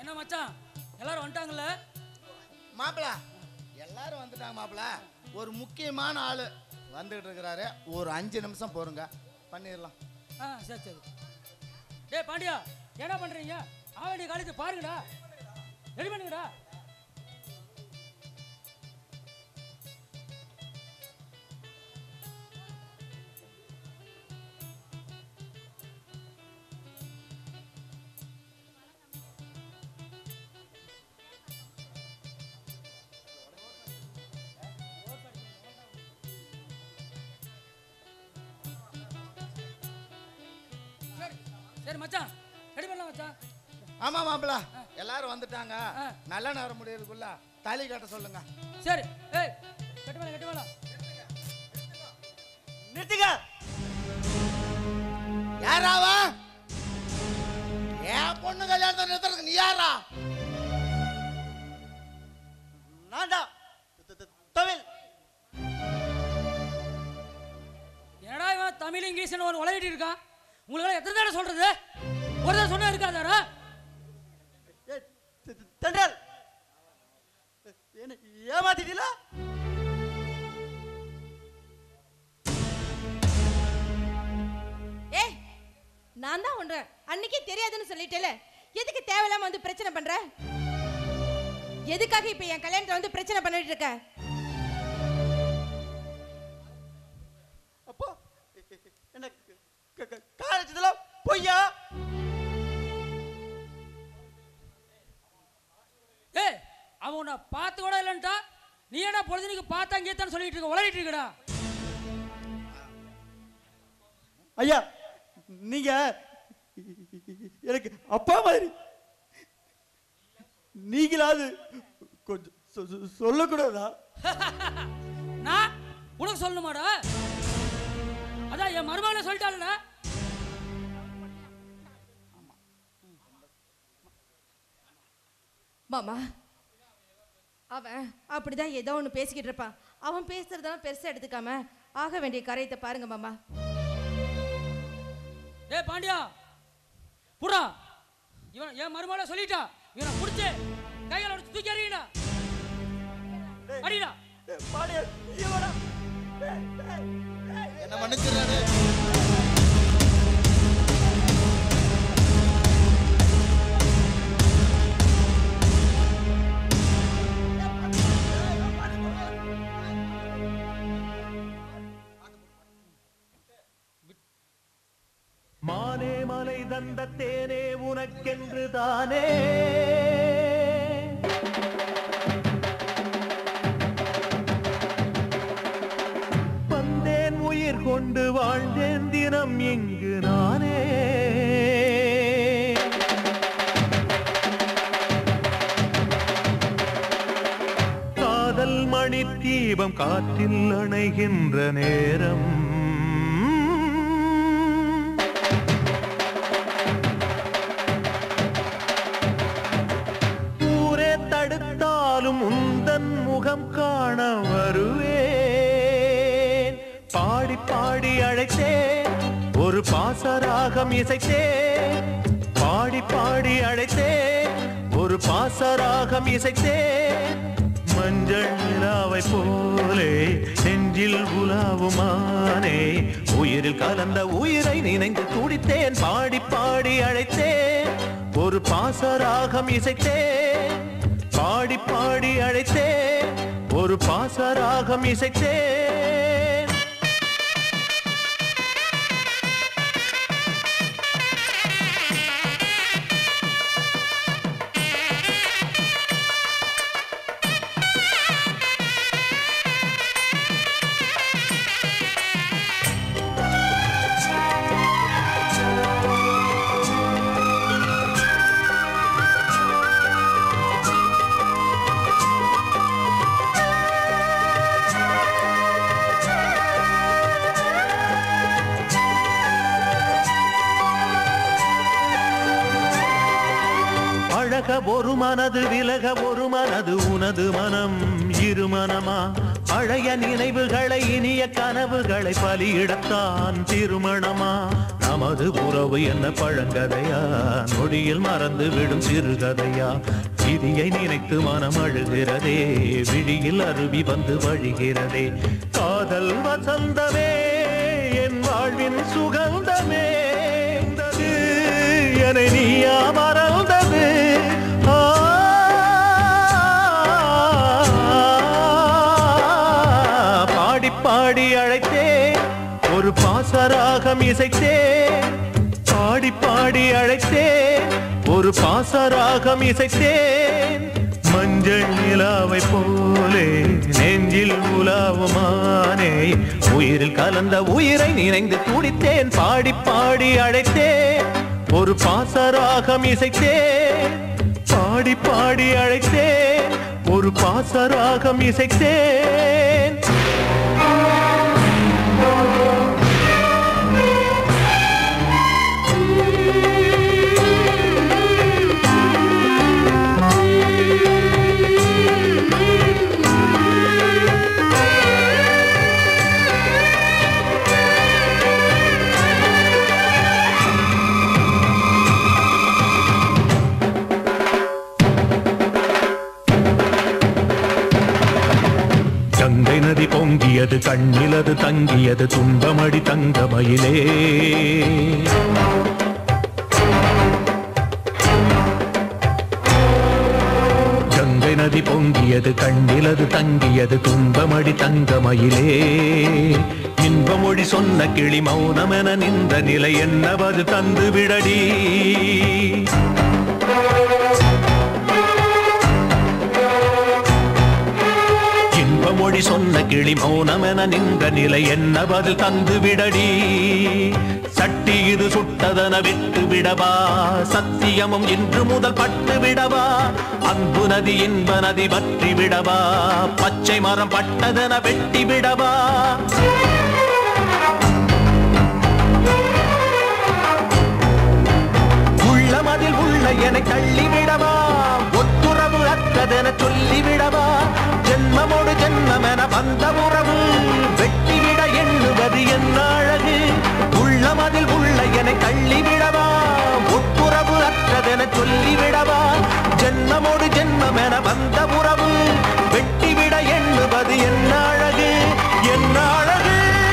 என்ன மச்சான் எல்லாரும் வந்துட்டாங்கல்ல மாப்பிள எல்லாரும் வந்துட்டாங்க மாப்பிள ஒரு முக்கியமான ஆளு வந்துகிட்டு இருக்கிறாரு ஒரு அஞ்சு நிமிஷம் போருங்க பண்ணிடலாம் ஆ சரி சரி டேய் பாண்டியா என்ன பண்றீங்க ஆவணி காலேஜ் பாருங்கடா ரெடி பண்ணுங்கடா சரி சரி மச்சான் ரெடி பண்ணலாம் மச்சான் ஆமா மாப்பிள எல்லாரும் வந்துட்டாங்க நல்ல நேரம் முடியறதுக்குள்ள தாலி கட்ட சொல்லுங்க சரி ஏய் கட்டு மேல கட்டு மேல நிறுத்துங்க யாராவா என் பொண்ணு கல்யாணத்தை நிறுத்துறதுக்கு நீ யாரா நான்டா தமிழ் என்னடா இவன் தமிழ் இங்கிலீஷ்னு ஒரு உலகிட்டு இருக்கான் உங்களுக்கு எத்தனை தடவை சொல்றது ஒரு தடவை சொன்னா இருக்காதாடா தென்றல் என்ன ஏமாத்திட்டீங்களா ஏய் நான் தான் ஒன்றேன் அன்னைக்கே தெரியாதுன்னு சொல்லிட்டேல எதுக்கு தேவையில்லாம வந்து பிரச்சனை பண்ற எதுக்காக இப்ப என் கல்யாணத்தை வந்து பிரச்சனை பண்ணிட்டு இருக்க அப்போ என்ன காலேஜ்ல பொய்யா ஏய் அவன் உன்னை பார்த்து கூட இல்லைன்ட்டா நீ என்ன பொழுதுனிக்கு பார்த்தா கீத்தான்னு சொல்லிட்டு இருக்க உலகிட்டு இருக்கடா ஐயா நீங்க எனக்கு அப்பா மாதிரி நீங்களாவது கொஞ்சம் சொ- சொ- சொல்லக்கூடாதா நான் உனக்கு சொல்லணுமாடா அதான் என் மருமகளை சொல்லிட்டாளா மாமா அவன் அப்படிதான் ஏதோ ஒன்று பேசிக்கிட்டு இருப்பான் அவன் பேசுறதெல்லாம் பெருசா எடுத்துக்காம ஆக வேண்டிய காரியத்தை பாருங்க மாமா ஏய் பாண்டியா புறா இவன் என் மருமகளை சொல்லிட்டா இவனை பிடிச்சி கைகளை உடைச்சு தூக்கி அறியடா அடிடா என்ன மன்னிச்சிடுறாரு மானே மலை தந்த தேனே உனக்கென்று தானே வந்தேன் உயிர் கொண்டு வாழ்ந்தேன் தினம் இங்கு நானே காதல் மணி தீபம் காற்றில் அணைகின்ற நேரம் ஊரே தடுத்தாலும் உந்தன் முகம் காண வருவேன் பாடி பாடி அழைத்தேன் ஒரு பாசராகம் இசைத்தேன் பாடி பாடி அழைத்தேன் ஒரு பாசராகம் இசைத்தேன் மஞ்சள் நிலாவை போலே நெஞ்சில் உலாவுமானே உயிரில் கலந்த உயிரை நினைந்து துடித்தேன் பாடி பாடி அழைத்தேன் ஒரு பாசராகம் இசைத்தேன் பாடி பாடி அழைத்தேன் ஒரு பாசராகம் இசைத்தேன் அழக ஒரு மனது விலக ஒரு மனது உனது மனம் இரு மனமா பழைய நினைவுகளை இனிய கனவுகளை பலியிடத்தான் திருமணமா நமது உறவு என்ன பழங்கதையா நொடியில் மறந்து விடும் சிறுகதையா விதியை நினைத்து மனம் அழுகிறதே விழியில் அருவி வந்து வழிகிறதே காதல் வசந்தமே என் வாழ்வின் சுகந்தமே இது என்னை நீயா மறந்தது ஆ பாடி பாடி அழைத்தேன் ஒரு பாசராகம் இசைத்தேன் பாடி பாடி அழைத்தேன் ஒரு பாசராகம் இசைத்தேன் மஞ்சள் நிலாவை போலே நெஞ்சில் உலாவுமானே உயிரில் கலந்த உயிரை நினைந்து துடித்தேன் பாடி பாடி அழைத்தேன் ஒரு பாசராகம் இசைத்தேன் பாடி பாடி அழைத்தேன் ஒரு பாசராகம் இசைத்தேன் கங்கை நதி பொங்கியது கண்ணிலது தங்கியது துன்பமடி தங்கமயிலே கங்கை நதி பொங்கியது கண்ணிலது தங்கியது துன்பமடி தங்கமயிலே இன்பமொழி சொன்ன கிளி மௌனமென நின்ற நிலை என்னவது தந்து விடடி இன்பமொழி சொன்ன கிளி மௌனமென நின்ற நிலை என்ன பதில் தந்து விடடி சட்டி இது சுட்டதன விட்டு விடவா சத்தியமும் இன்று முதல் பட்டு விடவா அன்பு நதி இன்ப நதி பற்றி விடவா பச்சை மரம் பட்டதென வெட்டி விடவா உள்ளமதில் உள்ள என தள்ளிவிடவா ஒத்துறவு அற்றதென சொல்லிவிடவா ஜென்மமோடு ஜென்மமென வந்த உறவு வெட்டிவிட எண்ணுவது என்ன அழகு உள்ளமதில் உள்ள என தள்ளிவிடவா ஒத்துறவு அற்றதென சொல்லிவிடவா ஜென்மமோடு ஜென்மமென வந்த உறவு வெட்டிவிட எண்ணுவது என்ன அழகு என்ன அழகு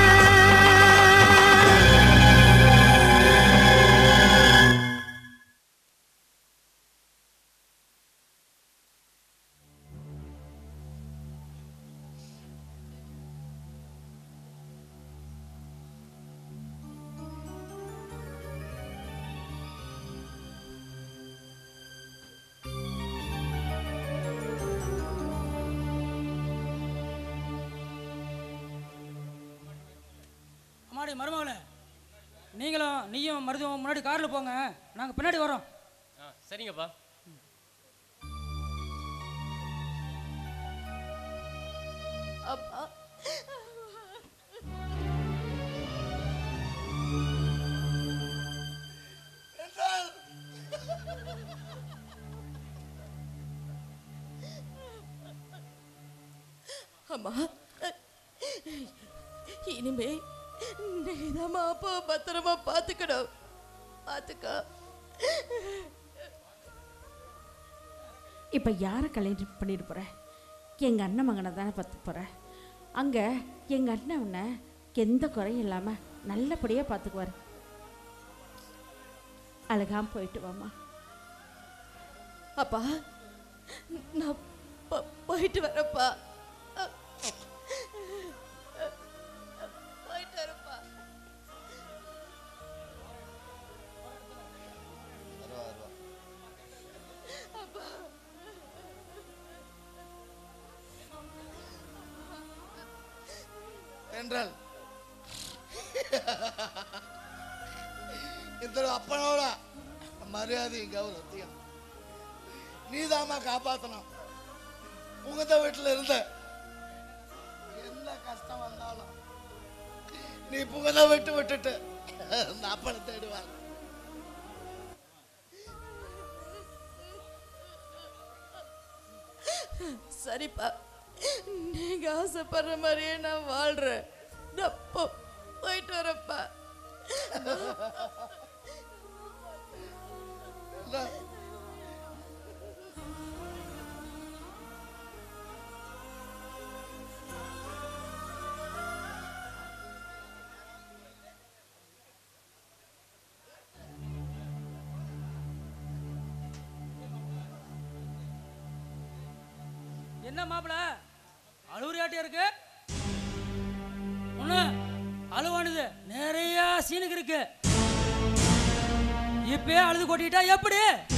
அம்மாடி மருமகளே நீங்களும் நீயும் மருதுவும் முன்னாடி காரில் போங்க நாங்கள் பின்னாடி வரோம் ஆ சரிங்கப்பா அப்பா அம்மா இனிமே நீதாம்மா அப்பா பத்திரமா பார்த்துக்கணும் பார்த்துக்கோ இப்போ யாரை கல்யாணம் பண்ணிட்டு போற எங்கள் அண்ணன் மகனை தானே பார்த்து போற அங்கே எங்கள் அண்ணன் உன்னை எந்த குறையும் இல்லாமல் நல்லபடியாக பார்த்துக்குவார் அழகாம போயிட்டு வாம்மா அப்பா நான் போ- போயிட்டு வரப்பா போயிட்டு வரப்பா அப்பா என்றால் இந்த அப்பனோட மரியாதையும் கௌரவத்தையும் நீதாம்மா காப்பாத்தணும் உங்கத வீட்டுல இருந்த என்ன கஷ்டம் வந்தாலும் நீ புகத விட்டு விட்டுட்டு இந்த அப்பனை தேடுவாங்க சரிப்பா நீங்க ஆசைப்படுற மாதிரியே நான் வாழ்றேன் நான் போ போயிட்டு வரப்பா என்ன மாப்பிள அழுவுறியாட்டே இருக்கு ஒண்ணு அழுவானுது நிறைய சீனுக்கு இருக்கு இப்பயே அழுது கொட்டிட்டா எப்படி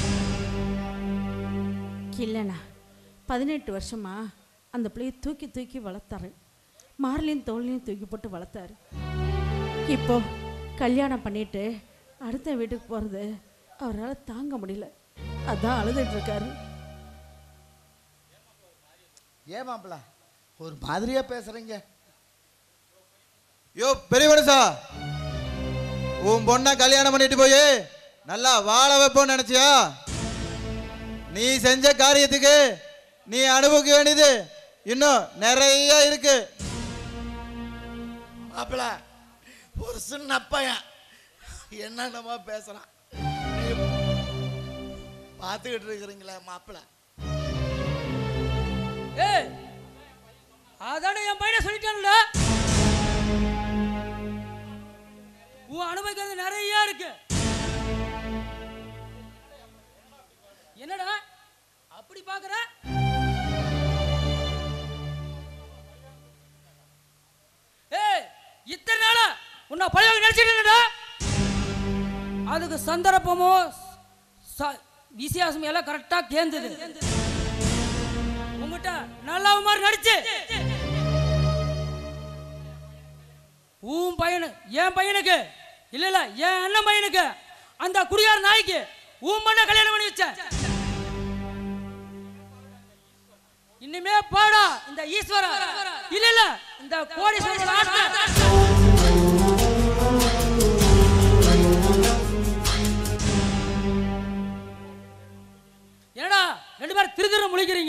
இல்லைண்ணா பதினெட்டு வருஷமா அந்த பிள்ளைய தூக்கி தூக்கி வளர்த்தாரு மார்லையும் தோல்லையும் தூக்கி போட்டு வளர்த்தாரு இப்போ கல்யாணம் பண்ணிட்டு அடுத்த வீட்டுக்கு போகிறது அவரால் தாங்க முடியல அதான் அழுதுட்டு இருக்காரு ஏன் மாப்பிள ஒரு மாதிரியா பேசுறீங்க யோ பெரிய மனுஷா உன் பொண்ணை கல்யாணம் பண்ணிட்டு போய் நல்லா வாழ வைப்போன்னு நினைச்சியா நீ செஞ்ச காரியத்துக்கு நீ அனுபவிக்க வேண்டியது இன்னும் நிறைய இருக்கு மாப்பிள ஒரு சின்ன பையன் என்னென்னமோ பேசுறான் நீங்க பார்த்துக்கிட்டு இருக்கிறீங்களே மாப்பிள ஏய் அதானே என் பையனை சொல்லிட்டான்ல உன் அனுபவிக்கிறது நிறைய இருக்கு என்னடா அப்படி பாக்குற ஏய் இத்தனை நாளா உன்னை பழைய நினைச்சிட்டு அதுக்கு சந்தர்ப்பமோ ச- வித்தியாசம் எல்லாம் கரெக்டா கேந்தது உங்ககிட்ட நல்லா மாதிரி நடிச்சு உன் பையனு என் பையனுக்கு இல்ல இல்ல என் அண்ணன் பையனுக்கு அந்த குடியார நாய்க்கு உன் மண்ண கல்யாணம் பண்ணி வச்சேன் இனிமே பாடா இந்த ஈஸ்வரா இல்ல இல்ல இந்த கோடீஸ்வரன் ஆட்கள் என்னடா ரெண்டு பேரும் திரு திரு முழிக்கிறீங்க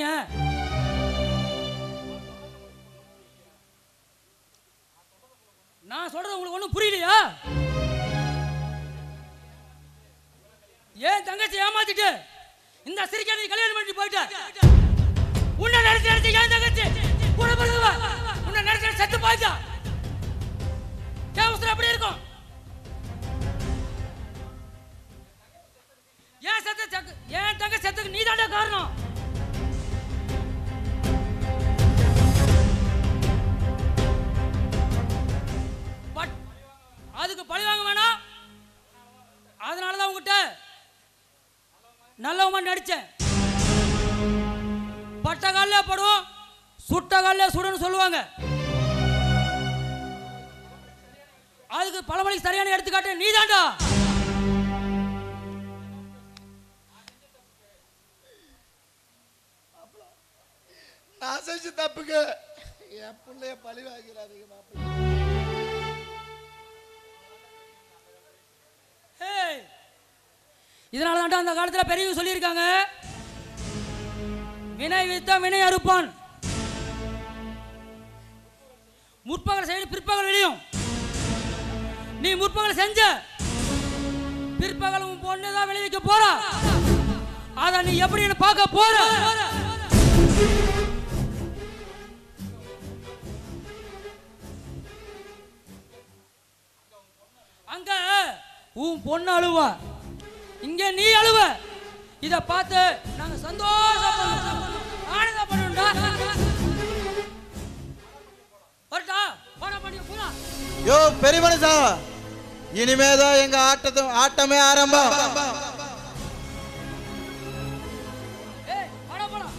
நான் சொல்றது உங்களுக்கு ஒண்ணும் புரியலையா ஏன் தங்கச்சி ஏமாத்திட்டு இந்த சிரிக்க நீ கல்யாணம் பண்ணிட்டு போயிட்ட உன்னை நினைச்சு நினைச்சு ஏன் தங்கச்சி கூட பிறந்தவ உன்னை நினைச்சு நினைச்சு செத்து போயிட்டா ஏன் உசுறு அப்படி இருக்கும் ஏன் செத்த சக்கு ஏன் தங்க செத்துக்கு நீ காரணம் பட் அதுக்கு பழி வாங்க வேணாம் அதனால தான் உங்ககிட்ட நல்லவமா நடிச்சேன் பட்ட கால்ல படும் சுட்ட கால்ல சுடுன்னு சொல்லுவாங்க அதுக்கு பழமொழிக்கு சரியான எடுத்துக்காட்டு நீதான்டா நான் செஞ்ச தப்புக்கு என் பிள்ளைய பழி வாங்கிறாதீங்க மாப்பிள்ள ஏய், இதனால தான்டா அந்த காலத்துல பெரியவங்க சொல்லியிருக்காங்க வினை வித்த வினை அறுப்பான் முற்பகல் செய்து பிற்பகல் விளையும் நீ முற்பகல் செஞ்ச பிற்பகல் உன் பொண்ணு தான் விளைவிக்க போறா அத நீ எப்படின்னு பார்க்க போற அங்க உன் பொண்ணு அழுவா இங்க நீ அழுவ இத பார்த்து நாங்க சந்தோஷப்படுவோம் ஆனந்தப்படுவோம்டா வரட்டா போனா பண்ணி போலாம் யோ பெரிய மனுஷா இனிமேதான் எங்க ஆட்டத்து ஆட்டமே ஆரம்பம் ஏய் போடா போடா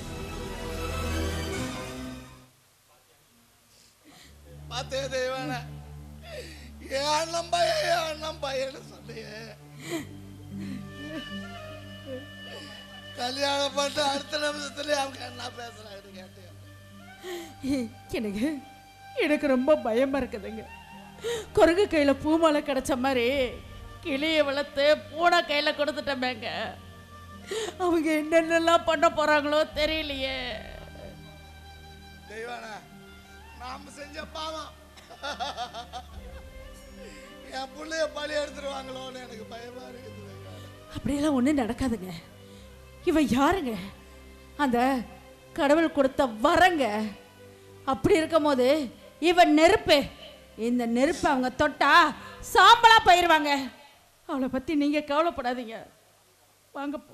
பார்த்தே தெய்வான என் அண்ணன் பையன் என் அண்ணன் பையன்னு சொன்னியே கல்யாணம் பண்ணிட்டு அடுத்த நிமிஷத்துல அவங்க என்ன பேசுறாங்கன்னு கேட்டேன் எனக்கு எனக்கு ரொம்ப பயமா இருக்குதுங்க குரங்கு கையில பூமாலை கிடைச்ச மாதிரி கிளியை வளர்த்து பூனை கையில கொடுத்துட்டோமேங்க அவங்க என்னென்னலாம் பண்ண போறாங்களோ தெரியலையே செய்வானா நாம செஞ்ச பாவம் என் புள்ளைய பலி எடுத்துருவாங்களோன்னு எனக்கு பயமா இருக்குது அப்படியெல்லாம் ஒன்றும் நடக்காதுங்க இவன் யாருங்க அந்த கடவுள் கொடுத்த வரங்க அப்படி இருக்கும்போது இவன் நெருப்பு இந்த நெருப்பு அவங்க தொட்டா சாம்பலா போயிருவாங்க அவளை பத்தி நீங்க கவலைப்படாதீங்க வாங்க போ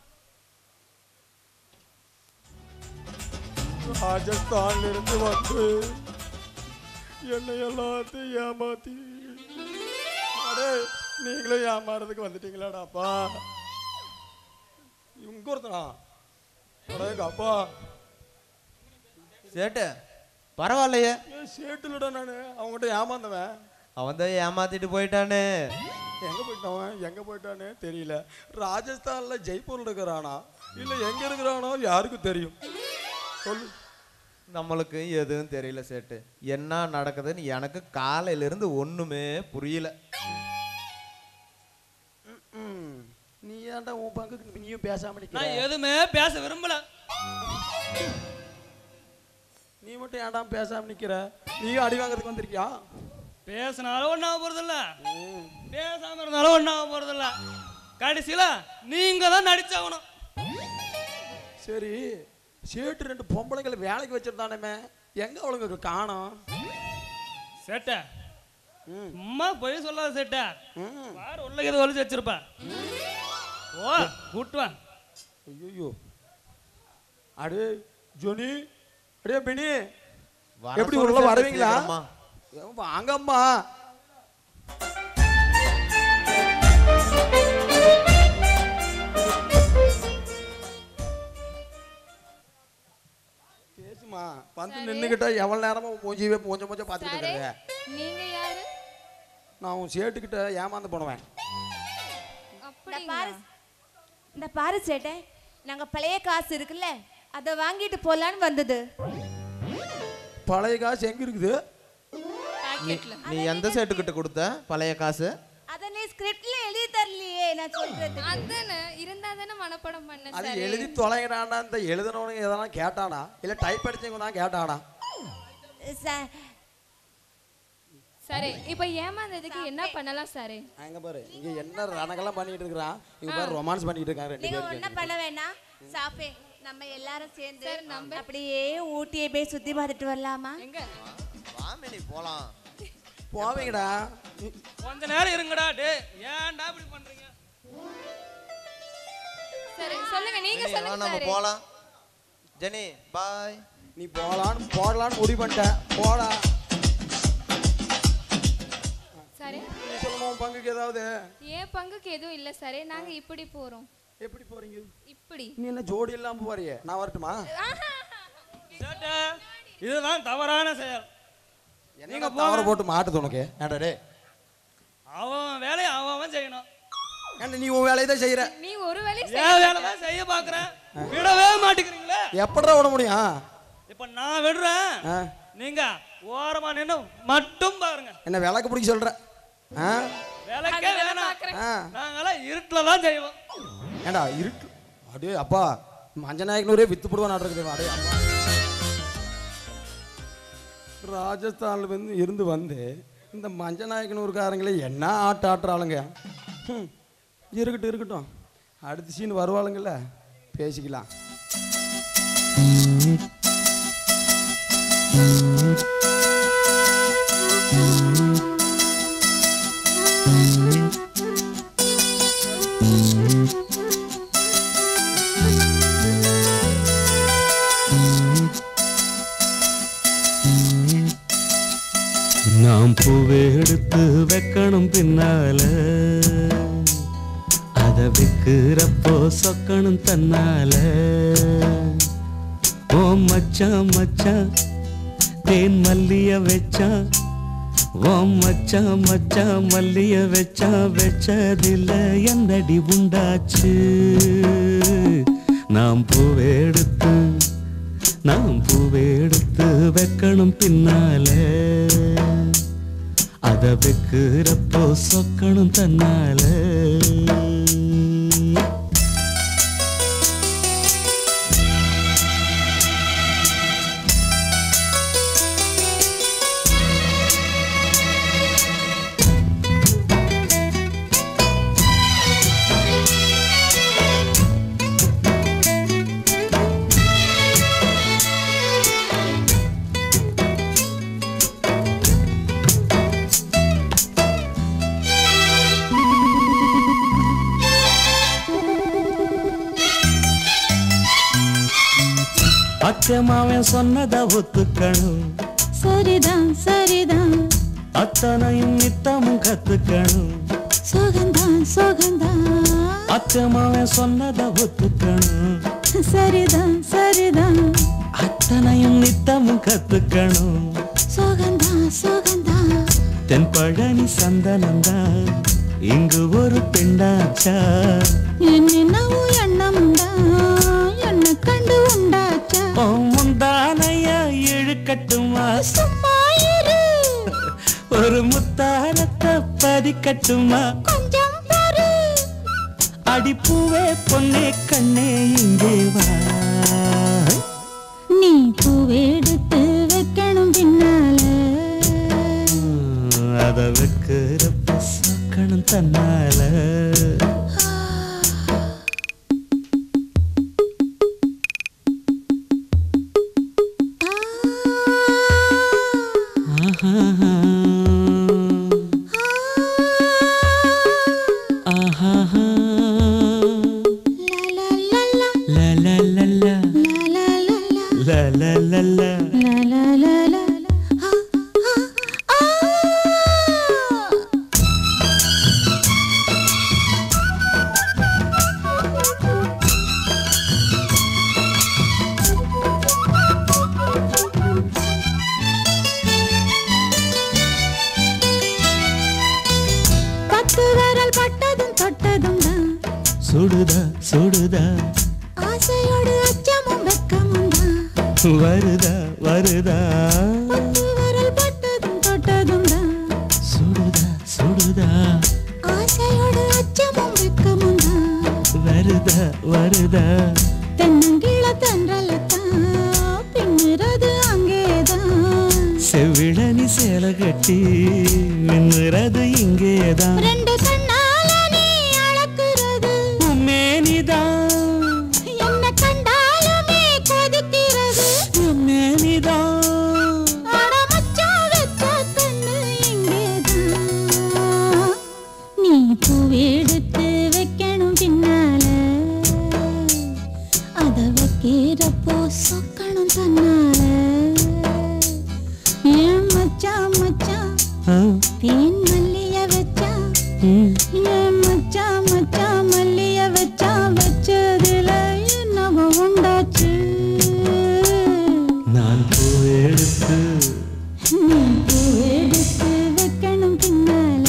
ராஜஸ்தான்ல இருந்து வந்து என்னை எல்லாத்தையும் ஏமாத்தி அடே நீங்களும் ஏமாறதுக்கு வந்துட்டீங்களாடாப்பா இங்க ஒருத்தனா அடே எங்க அப்பா சேட்டு பரவாயில்லையே ஏன் சேட்டுலடா நானு அவங்ககிட்ட ஏமாந்தவன் அவன் தான் ஏமாத்திட்டு போயிட்டானே எங்க போயிட்டான் எங்க போயிட்டானே தெரியல ராஜஸ்தான்ல ஜெய்ப்பூர்ல இருக்கிறானா இல்ல எங்க இருக்கிறானோ யாருக்கும் தெரியும் சொல்லு நம்மளுக்கு எதுவும் தெரியல சேட்டு என்ன நடக்குதுன்னு எனக்கு காலையில இருந்து ஒண்ணுமே புரியல ம். நீ ஏன்டா உன் பங்குக்கு நீயும் பேசாம நிக்கிற நான் எதுவுமே பேச விரும்பல நீ மட்டும் ஏன்டா பேசாம நிக்கிற நீயும் அடி வாங்குறதுக்கு வந்திருக்கியா பேசினாலும் ஒன்றாக போறதில்ல பேசாம இருந்தாலும் ஒன்றாக போறதில்ல கடைசியில நீங்க தான் நடிச்சாகணும் சரி சேட்டு ரெண்டு பொம்பளைங்களை வேலைக்கு வச்சிருந்தானே எங்க அவளுங்க காணோம் சேட்ட சும்மா போய் சொல்லாத சேட்ட பாரு உள்ள எது ஒழிச்சு வச்சிருப்பேன் ஓ கூட்டுவேன் ஐயோ அடே ஜோனி அடே பெனி வர எப்படி சொல்லு உள்ள சேட்டு, வருவீங்களா சீக்கிரமா. வாங்கம்மா பேசுமா வந்து நின்னுகிட்ட எவ்வளவு நேரமா உன் மூஞ்சியவே மூஞ்ச மூஞ்ச பார்த்துக்கிட்டு சரி இருக்கிற நீங்க யாரு நான் உன் சேட்டுக்கிட்ட ஏமாந்து போனவன் இந்த பாரு இந்த பாரு சேட்டை நாங்க பழைய காசு இருக்குல்ல அதை வாங்கிட்டு போலான்னு வந்தது பழைய காசு எங்க இருக்குது நீ நீ எந்த சேட்டு கிட்ட கொடுத்த பழைய காசு அதை நீ ஸ்கிரிப்ட்ல எழுதி தரலையே நான் சொல்றது அதானே இருந்தா தானே மனப்பாடம் பண்ண அது சரி எழுதி தொலைகிறானா இந்த எழுதணும்னு எதனா கேட்டானா இல்ல டைப் அடிச்சவங்க தான் கேட்டானா ச- சரி இப்போ ஏமாந்ததுக்கு என்ன பண்ணலாம் சார் அங்க பாரு இங்க என்ன ரணங்கெல்லாம் பண்ணிட்டு இருக்கிறான் இங்க பாரு ரொமான்ஸ் பண்ணிட்டு இருக்காங்க ரெண்டு நீங்க பேருக்கு ஒன்றும் பண்ண வேணாம் சாஃபே நம்ம எல்லாரும் சேர்ந்து அப்படியே ஊட்டியை போய் சுத்தி பார்த்துட்டு வரலாமா வாமினி போலாம் போவீங்கடா கொஞ்ச நேரம் இருங்கடா டே ஏன்டா இப்படி பண்றீங்க சரி சொல்லுங்க நீங்க ஜெனி, வா, சொல்லுங்க நம்ம சார் போலாம் ஜெனி பாய் நீ போலான்னு போடலான்னு முடிவு பண்ணிட்ட போடா சரி நீ சொல்லுமா உன் பங்குக்கு ஏதாவது என் பங்குக்கு எதுவும் இல்ல சார் நாங்க இப்படி போறோம் எப்படி போறீங்க இப்படி நீ என்ன ஜோடி இல்லாம போறியே நான் வரட்டுமா சேட்ட இதுதான் தவறான செயல் நீங்க தவற போட்டு மாட்டுது உனக்கு ஏன்டா டே அவன் வேலையை அவன் அவன் செய்யணும் ஏன்டா நீ உன் வேலையை தான் செய்யற நீ ஒரு வேலையை என் வேலை தான் செய்ய பாக்குறேன் விடவே மாட்டேங்கிறீங்களே எப்படிடா விட முடியும் இப்ப நான் விடுறேன் ஆ, நீங்க ஓரமா நின்னு மட்டும் பாருங்க என்ன விளக்கு பிடிக்க சொல்ற ஆ வேலைக்கே வேணாம் ஆ. நாங்கெல்லாம் இருட்டுல தான் செய்வோம் ஏண்டா இருட்டு அடே அப்பா மஞ்சநாயக்கனூரே வித்து போடுவான் இருக்குது அடே அப்பா ராஜஸ்தான்ல வந்து இருந்து வந்து இந்த மஞ்சநாயக்கனூர்காரங்களே என்ன ஆட்ட ஆட்டுறாளுங்க ஹம், இருக்கட்டும் இருக்கட்டும் அடுத்த சீன் வருவாளுங்கல்ல பேசிக்கலாம் நாம் பூவை எடுத்து வைக்கணும் பின்னால அத விக்கிறப்போ சொக்கணும் தன்னால ஓ மச்சான் மச்சான் தேன் மல்லிய வச்சான் ஓ மச்சான் மச்சான் மல்லிய வச்சா வச்சதில்ல என்னடி உண்டாச்சு நாம் பூவை எடுத்து நாம் பூவை எடுத்து வைக்கணும் பின்னால அத வைக்கிறப்போ சொக்கணும் தன்னால அச்சமாவன் சொன்னதை ஒத்துக்கணும் சரிதான் சரிதான் அத்தனையும் நித்தமும் கத்துக்கணும் சோகந்தான் சோகந்தான் அச்சமாவன் சொன்னதை ஒத்துக்கணும் சரிதான் சரிதான் அத்தனையும் நித்தமும் கத்துக்கணும் சோகந்தான் சோகந்தான் தென்பழனி சந்தனம்தான் இங்கு ஒரு பெண்ணாச்சா என்னென்னவோ எண்ணமுண்டா என்ன கண்டு உண்டாச்சா உன் முந்தானையா இழுக்கட்டுமா சும்மா இரு ஒரு முத்தாரத்தை பதிக்கட்டுமா கொஞ்சம் பாரு அடிப்பூவே பொன்னே கண்ணே இங்கே வா நீ பூவெடுத்து வைக்கணும் பின்னால அத வைக்கிறப்ப சொக்கணும் தன்னால ஆஹா. ஆஹா. லா லா லா. லா லா லா. லா லா லா லா பத்து விரல் பட்டதும் தொட்டதும் தான் சுடுதா சுடுதா ஆசையோடு அச்சமும் வெக்கமும் தான் வருதா வருதா பத்து விரல் பட்டதும் தொட்டதும் தான் சுடுதா சுடுதா ஆசையோடு அச்சமும் வெக்கமும் தான் வருதா வருதா தென்னங்கிழ தென்றலத்தான் பின்னுறது அங்கேதான் செவிழனி சேலை கட்டி மின்னுறது இங்கேதான் ரெண்டு கண்ணால நீ அளக்குறது மேனிதான் என்ன கண்டாலுமே கொதிக்கிறது மேனிதான் அட மச்சான் வச்ச கண்ணு இங்கேதான் நீ பூவெடுத்து வைக்கணும் பின்னால அத வைக்கிறப்போ சொக்கணும் தன்னால ஏன் மச்சான் மச்சான் ஆ, தேன் மல்லிய வச்சா ம். ஏன் மச்சான் மச்சான் மல்லிய வச்சா வச்சதுல என்னவோ உண்டாச்சு நான் பூ எடுத்து நீ பூவெடுத்து வைக்கணும் பின்னால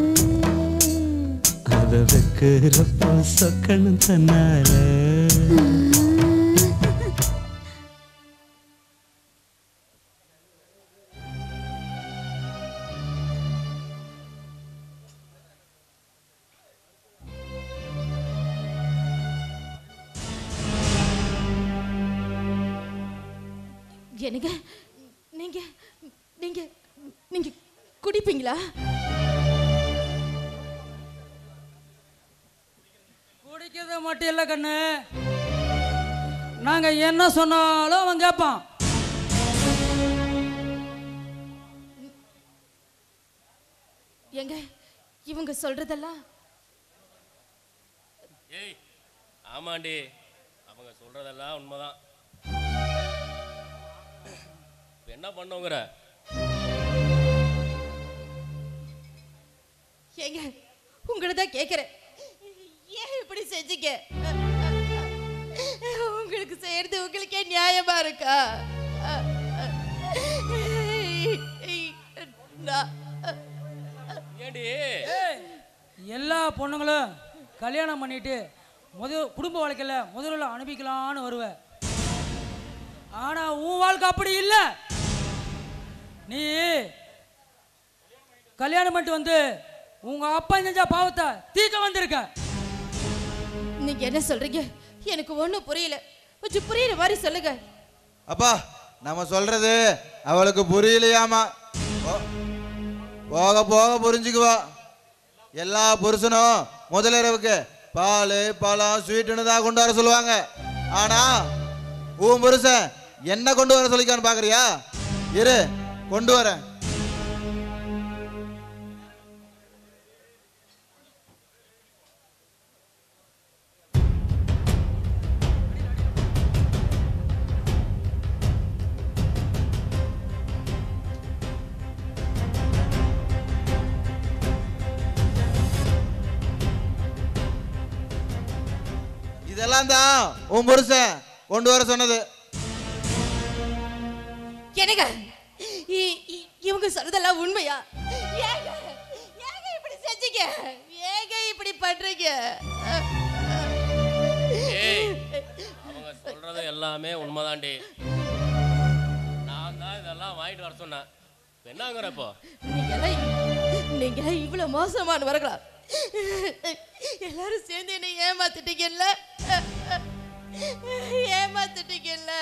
அத வைக்கிறப்போ சொக்கணும் தன்னால எனக்கு நீங்க நீங்க நீங்க குடிப்பீங்களா குடிக்கிறது மட்டும் இல்லை கண்ணு நாங்க என்ன சொன்னாலும் அவன் கேட்பான் எங்க இவங்க சொல்றதெல்லாம் ஏய் ஆமாண்டி அவங்க சொல்றதெல்லாம் உண்மைதான் இப்ப என்ன பண்ணுங்கிற ஏங்க உங்களை தான் கேட்குறேன் ஏன் இப்படி செஞ்சீங்க உங்களுக்கு செய்யறது உங்களுக்கே நியாயமா இருக்கா நான் ஏண்டி எல்லா பொண்ணுங்களும் கல்யாணம் பண்ணிட்டு முத குடும்ப வாழ்க்கையில் முதல்ல அனுபவிக்கலான்னு வருவேன் ஆனா உன் வாழ்க்கை அப்படி இல்லை நீ கல்யாணம் பண்ணிட்டு வந்து உங்க அப்பா செஞ்ச பாவத்தை தீக்க வந்திருக்க நீங்க என்ன சொல்றீங்க எனக்கு ஒண்ணும் புரியல கொஞ்சம் புரியுற மாதிரி சொல்லுங்க அப்பா நம்ம சொல்றது அவளுக்கு புரியலையாமா போ- போக போக புரிஞ்சுக்குவா எல்லா புருஷனும் முதலிரவுக்கு பால் பழம் ஸ்வீட்டுன்னு தான் கொண்டு வர சொல்லுவாங்க ஆனா உன் புருஷன் என்ன கொண்டு வர சொல்லிக்கான்னு பாக்குறியா இரு கொண்டு வரேன் இதெல்லாம் தான் உன் புருஷன் கொண்டு வர சொன்னது எனக்கு இ- இ- இவங்க சொல்றதெல்லாம் உண்மையா ஏங்க ஏங்க இப்படி செஞ்சீங்க ஏங்க இப்படி பண்றீங்க ஏய் அவங்க சொல்றது எல்லாமே உண்மைதான்டி நான் தான் இதெல்லாம் வாங்கிட்டு வர சொன்னேன் இப்ப என்னங்கிற இப்போ நீங்க எல்லாம் நீங்க எல்லாம் இவ்வளவு மோசமானவர்களா எல்லாரும் சேர்ந்து என்னை ஏமாத்திட்டீங்கல்ல ஏமாத்திட்டீங்கல்ல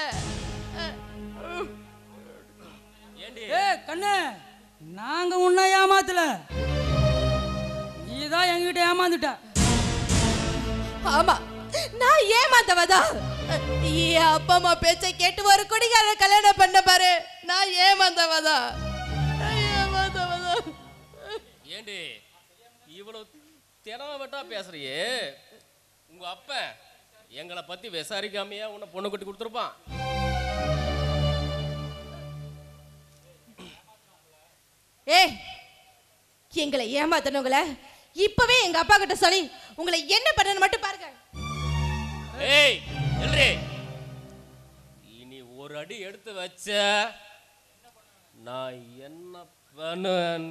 ஏ கண்ணு நாங்க உன்னை ஏமாத்தல நீதான் என்கிட்ட ஏமாந்துட்ட ஆமா நான் ஏமாந்தவதா என் அப்பா அம்மா பேச்சை கேட்டு ஒரு குடிகார கல்யாணம் பண்ண பாரு நான் ஏமாந்தவதா நான் ஏமாந்தவதா ஏண்டி இவ்வளவு திறமைட்டா பேசுறியே உங்க அப்பன் எங்களை பத்தி விசாரிக்காமையா உன்னை பொண்ணு கட்டி கொடுத்துருப்பான் ஏய் எங்களை ஏமாத்தனவங்கள இப்பவே எங்க அப்பா கிட்ட சொல்லி உங்களை என்ன பண்ணணும் மட்டும் பாருங்க ஏய் எல்ரி இனி ஒரு அடி எடுத்து வச்ச நான் என்ன பண்ணுவேன்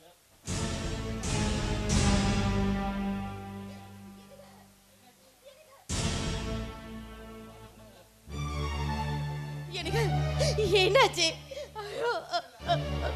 எனக்கு என்னாச்சு ஐயோ, அ, அ, அ.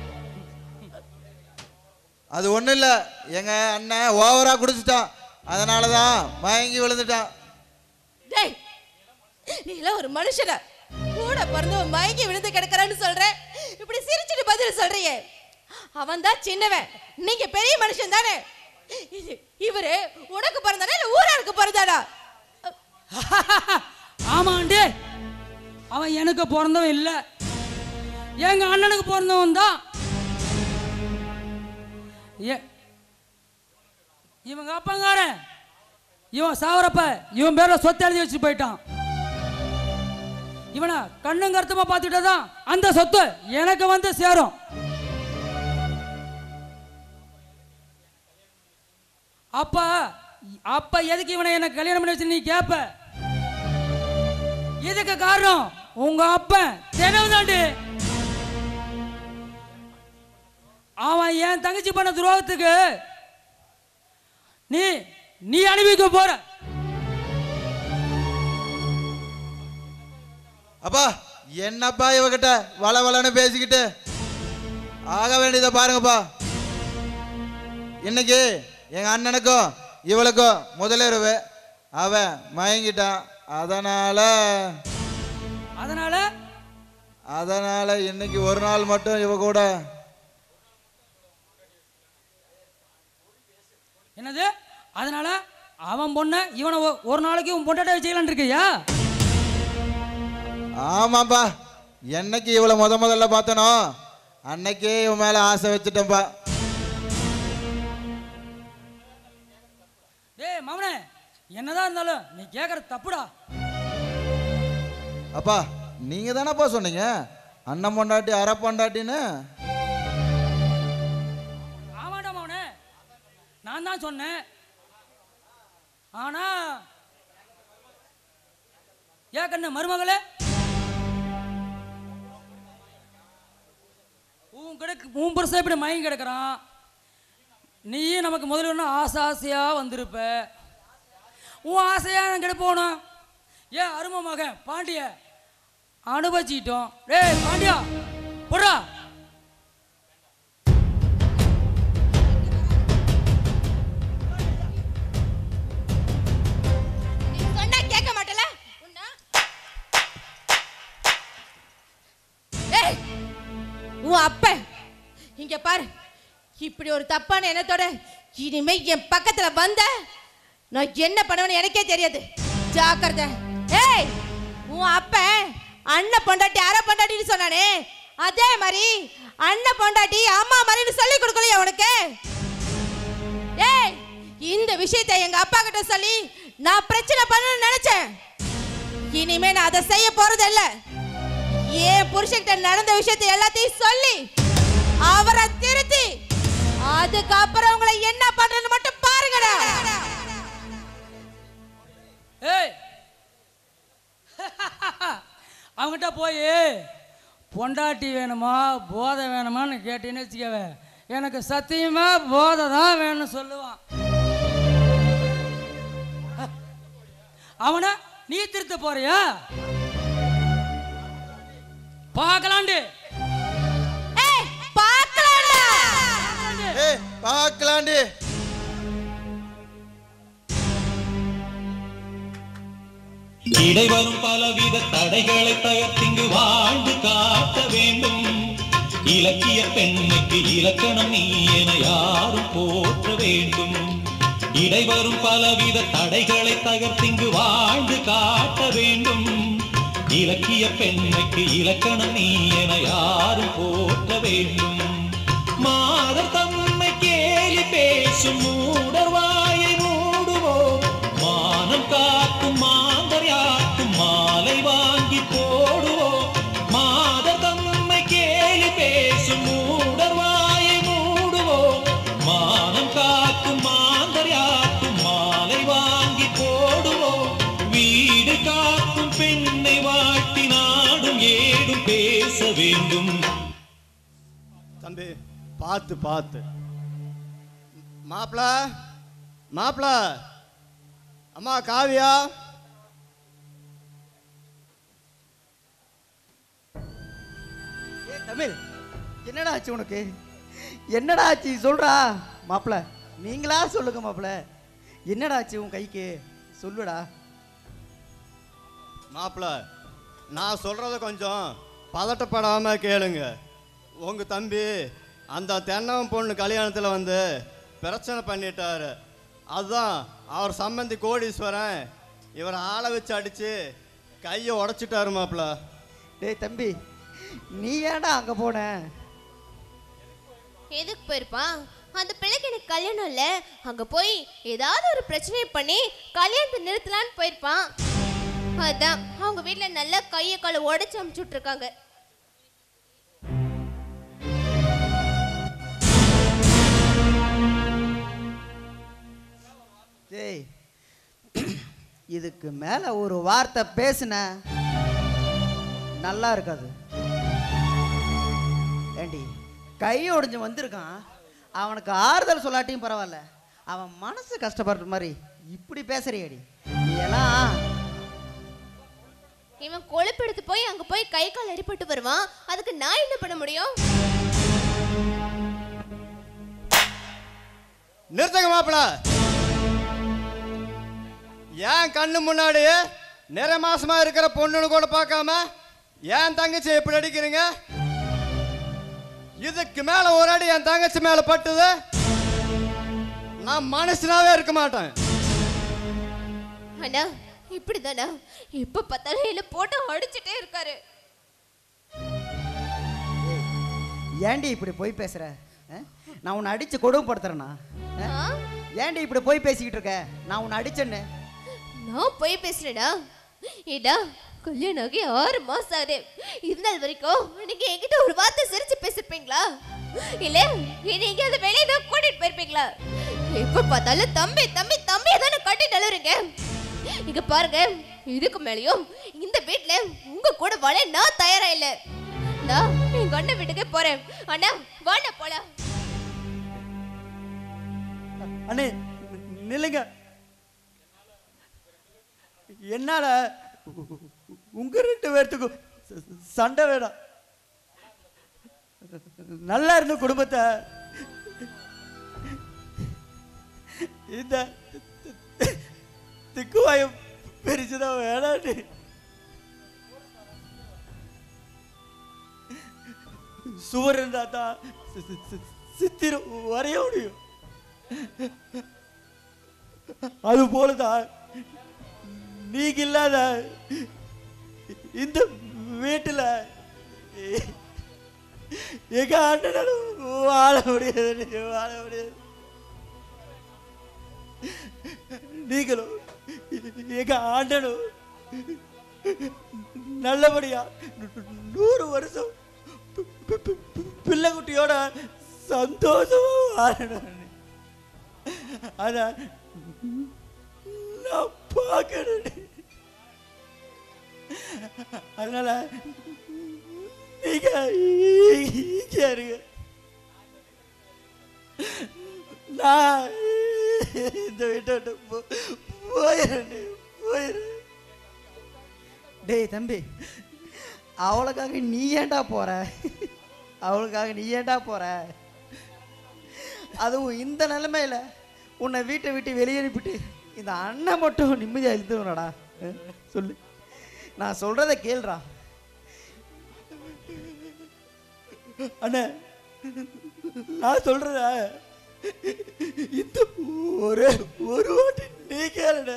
அது ஒன்றும் இல்லை எங்கள் அண்ணன் ஓவராக குடிச்சிட்டான் அதனால தான் மயங்கி விழுந்துட்டான் டேய் நீ எல்லாம் ஒரு மனுஷனா கூட பிறந்தவன் மயங்கி விழுந்து கிடக்குறான்னு சொல்ற இப்படி சிரிச்சுட்டு பதில் சொல்றியே அவன் தான் சின்னவன் நீங்க பெரிய மனுஷன் தானே இது- இவரு உனக்கு பிறந்தானா இல்ல ஊராருக்கு பிறந்தானா ஆமாண்டே அவன் எனக்கு பிறந்தவன் இல்லை எங்க அண்ணனுக்கு பிறந்தவன் தான் ஏ- இவங்க அப்பங்காரன் இவன் சாவரப்ப இவன் பேர்ல சொத்து எழுதி வச்சு போயிட்டான் இவனை கண்ணும் கருத்துமா பார்த்துட்டு தான் அந்த சொத்து எனக்கு வந்து சேரும் அப்ப அப்ப எதுக்கு இவனை எனக்கு கல்யாணம் பண்ணி வச்சு நீ கேப்ப இதுக்கு காரணம் உங்க அப்பன் தெனவுதாண்டி அவன் என் தங்கச்சி பண்ண துரோகத்துக்கு நீ நீ அனுபவிக்க போற அப்பா என்னப்பா இவகிட்ட வள வளன்னு பேசிக்கிட்டு ஆக வேண்டியதை பாருங்கப்பா இன்னைக்கு எங்க அண்ணனுக்கும் இவளுக்கும் முதலிரவு அவன் மயங்கிட்டான் அதனால அதனால அதனால இன்னைக்கு ஒரு நாள் மட்டும் இவ கூட என்னது அதனால அவன் பொண்ணை இவனை ஒ- ஒரு நாளைக்கு உன் பொண்டாட்ட வச்சுக்கலான் இருக்கியா ஆமாப்பா என்னைக்கு இவளை முத முதல்ல பார்த்தனோ அன்னைக்கே இவன் மேல ஆசை வச்சுட்டேன்ப்பா டேய் மவனே என்னதான் இருந்தாலும் நீ கேட்கறது தப்புடா அப்பா நீங்க தானப்பா சொன்னீங்க அண்ணன் பொண்டாட்டி அரை பொண்டாட்டின்னு ஆமாடா மவனே நான் தான் சொன்னேன் ஆனா ஏன் கண்ணு மருமகளே உன் கிடக்கு உன் புருஷன் இப்படி மயங்கி கிடக்குறான் நீயும் நமக்கு முதல்ல ஒன்று ஆசை ஆசையாக வந்திருப்ப உன் ஆசையாக நான் கிடப்போனும் ஏன் அருமை மகன் பாண்டிய அனுபவிச்சிட்டோம் டேய் பாண்டியா போடுறா நீ சொன்னா கேட்க மாட்டல உன்ன ஏய் உன் அப்ப இங்க பாரு இப்படி ஒரு தப்பான எண்ணத்தோட இனிமே என் பக்கத்துல வந்த நான் என்ன பண்ணுவேன்னு எனக்கே தெரியாது ஜாக்கிரதை ஏய் உன் அப்ப அண்ணன் பொண்டாட்டி அரை பொண்டாட்டின்னு சொன்னானே அதே மாதிரி அண்ணன் பொண்டாட்டி அம்மா மாதிரின்னு சொல்லி கொடுக்கலையா உனக்கு ஏய் இந்த விஷயத்தை எங்க அப்பா கிட்ட சொல்லி நான் பிரச்சனை பண்ணணும்னு நினைச்சேன் இனிமே நான் அதை செய்ய போறது இல்ல என் புருஷன்கிட்ட நடந்த விஷயத்தை எல்லாத்தையும் சொல்லி அவரை திருத்தி அதுக்கப்புறம் உங்களை என்ன பண்றேன்னு மட்டும் பாருங்கடா ஏய் அவன்கிட்ட போய் பொண்டாட்டி வேணுமா போதை வேணுமான்னு கேட்டீங்கன்னு வச்சுக்கவே எனக்கு சத்தியமா போதை தான் வேணும்னு சொல்லுவான் அவனை நீ திருத்த போறியா பார்க்கலாண்டு ஏய் பார்க்கலாண்டி இடைவரும் பலவித தடைகளை தகர்த்திங்கு வாழ்ந்து காட்ட வேண்டும் இலக்கிய பெண்ணுக்கு இலக்கணம் நீ என யாரும் போற்ற வேண்டும் இடைவரும் பலவித தடைகளை தகர்த்திங்கு வாழ்ந்து காட்ட வேண்டும் இலக்கிய பெண்ணுக்கு இலக்கணம் நீ என யாரும் போற்ற வேண்டும் மாதர் தம்மை கேலி பேசும் மூடர் வாயை மூடுவோம் மானம் காக்கும் மாந்தர் யாக்கும் மாலை வாங்கி போடுவோம் மாதர் தம்மை கேலி பேசும் மூடர் வாயை மூடுவோம் மானம் காக்கும் மாந்தர் யாக்கும் மாலை வாங்கி போடுவோம் வீடு காக்கும் பெண்ணை வாழ்த்தி நாடும் ஏடும் பேச வேண்டும் தம்பி பார்த்து பார்த்து மாப்பிள மாப்பிள அம்மா காவியா ஏய் தமிழ் என்னடா ஆச்சு உனக்கு என்னடா ஆச்சு சொல்றா மாப்பிள நீங்களா சொல்லுங்க மாப்பிள என்னடா ஆச்சு உன் கைக்கு சொல்லுடா மாப்பிள நான் சொல்றத கொஞ்சம் பதட்டப்படாம கேளுங்க உங்க தம்பி அந்த தென்னவன் பொண்ணு கல்யாணத்தில் வந்து பிரச்சனை பண்ணிட்டாரு அதுதான் அவர் சம்பந்தி கோடீஸ்வரன் இவரை ஆளை வச்சு அடிச்சு கையை உடைச்சிட்டாரு மாப்பிள டேய் தம்பி நீ ஏன்டா அங்க போன எதுக்கு போயிருப்பான் அந்த பிள்ளைக்கு எனக்கு கல்யாணம் இல்ல அங்க போய் ஏதாவது ஒரு பிரச்சனையை பண்ணி கல்யாணத்தை நிறுத்தலான்னு போயிருப்பான் அதான் அவங்க வீட்ல நல்லா கையை காலை உடைச்சு அமுச்சுட்டு இருக்காங்க டேய் இதுக்கு மேல ஒரு வார்த்தை பேசுன நல்லா இருக்காது ஏண்டி கை ஒடிஞ்சு வந்திருக்கான் அவனுக்கு ஆறுதல் சொல்லாட்டியும் பரவாயில்ல அவன் மனசு கஷ்டப்படுற மாதிரி இப்படி பேசுறியடி நீ எல்லாம் இவன் கொழுப்பெடுத்து போய் அங்க போய் கை கால் அடிபட்டு வருவான் அதுக்கு நான் என்ன பண்ண முடியும் நிறுத்துங்க மாப்பிள ஏன் கண்ணு முன்னாடி நிற மாசமா இருக்கிற பொண்ணுன்னு கூட பார்க்காம ஏன் தங்கச்சி எப்படி அடிக்கிறீங்க இதுக்கு மேல ஒரு அடி என் தங்கச்சி மேல பட்டுது நான் மனுஷனாவே இருக்க மாட்டேன் அண்ணா இப்படிதானா எப்ப பார்த்தாலும் என்ன போட்டு அடிச்சுட்டே இருக்காரு ஏண்டி இப்படி போய் பேசுற ஆ? நான் உன்னை அடிச்சு கொடுமைப்படுத்துறேனா ஆ? ஏண்டி இப்படி போய் பேசிக்கிட்டு இருக்க நான் உன்னை அடிச்சேன்னு நான் போய் பேசுறேடா ஏடா கல்யாணம் ஆகி ஆறு மாசம் ஆகுது இது நாள் வரைக்கும் நீங்க என்கிட்ட ஒரு வார்த்தை சிரிச்சு பேசிருப்பீங்களா இல்ல நீங்க அந்த வெளியே தான் கூட்டிட்டு போயிருப்பீங்களா எப்ப பார்த்தாலும் தம்பி தம்பி தம்பி தானே கட்டிட்டு அழுறீங்க இங்க பாருங்க இதுக்கு மேலயும் இந்த வீட்ல உங்க கூட வாழ நான் தயாரா இல்ல நான் எங்க அண்ணன் வீட்டுக்கே போறேன் அண்ணா வாண்ணா போலாம் அண்ணே நில்லுங்க என்னால உங்க ரெண்டு பேர்த்துக்கும் ச- ச- சண்டை வேணாம் நல்லா இருந்த குடும்பத்தை இந்த திக்குவாயம் பிரிச்சுதான் வேணாண்டி சுவர் இருந்தா தான் சி- சி- சி- சித்திரம் வரைய முடியும் அது போலதான் நீங்க இல்லாத இந்த வீட்டுல எங்க அண்ணனாலும் வாழ முடியாது வாழ முடியாது நீங்களும் எங்க அண்ணனும் நல்லபடியா நூறு வருஷம் பி- பி- பி- பிள்ளை குட்டியோட சந்தோஷமா வாழணும் அத நான் பார்க்கணும் அதனால நீங்க இங்கே இருங்க நான் இந்த வீட்டை விட்டு போ- போயிடுறேன் போயிடுறேன் டேய் தம்பி அவளுக்காக நீ ஏன்டா போற அவளுக்காக நீ ஏன்டா போற அதுவும் இந்த நிலைமையில உன்னை வீட்டை விட்டு வெளியே அனுப்பிட்டு இந்த அண்ணன் மட்டும் நிம்மதியாக எழுதுவனடா சொல்லு நான் சொல்றத கேளுடா அண்ணே நான் சொல்றத இந்த ஒரு ஒரு வாட்டி நீ கேளுட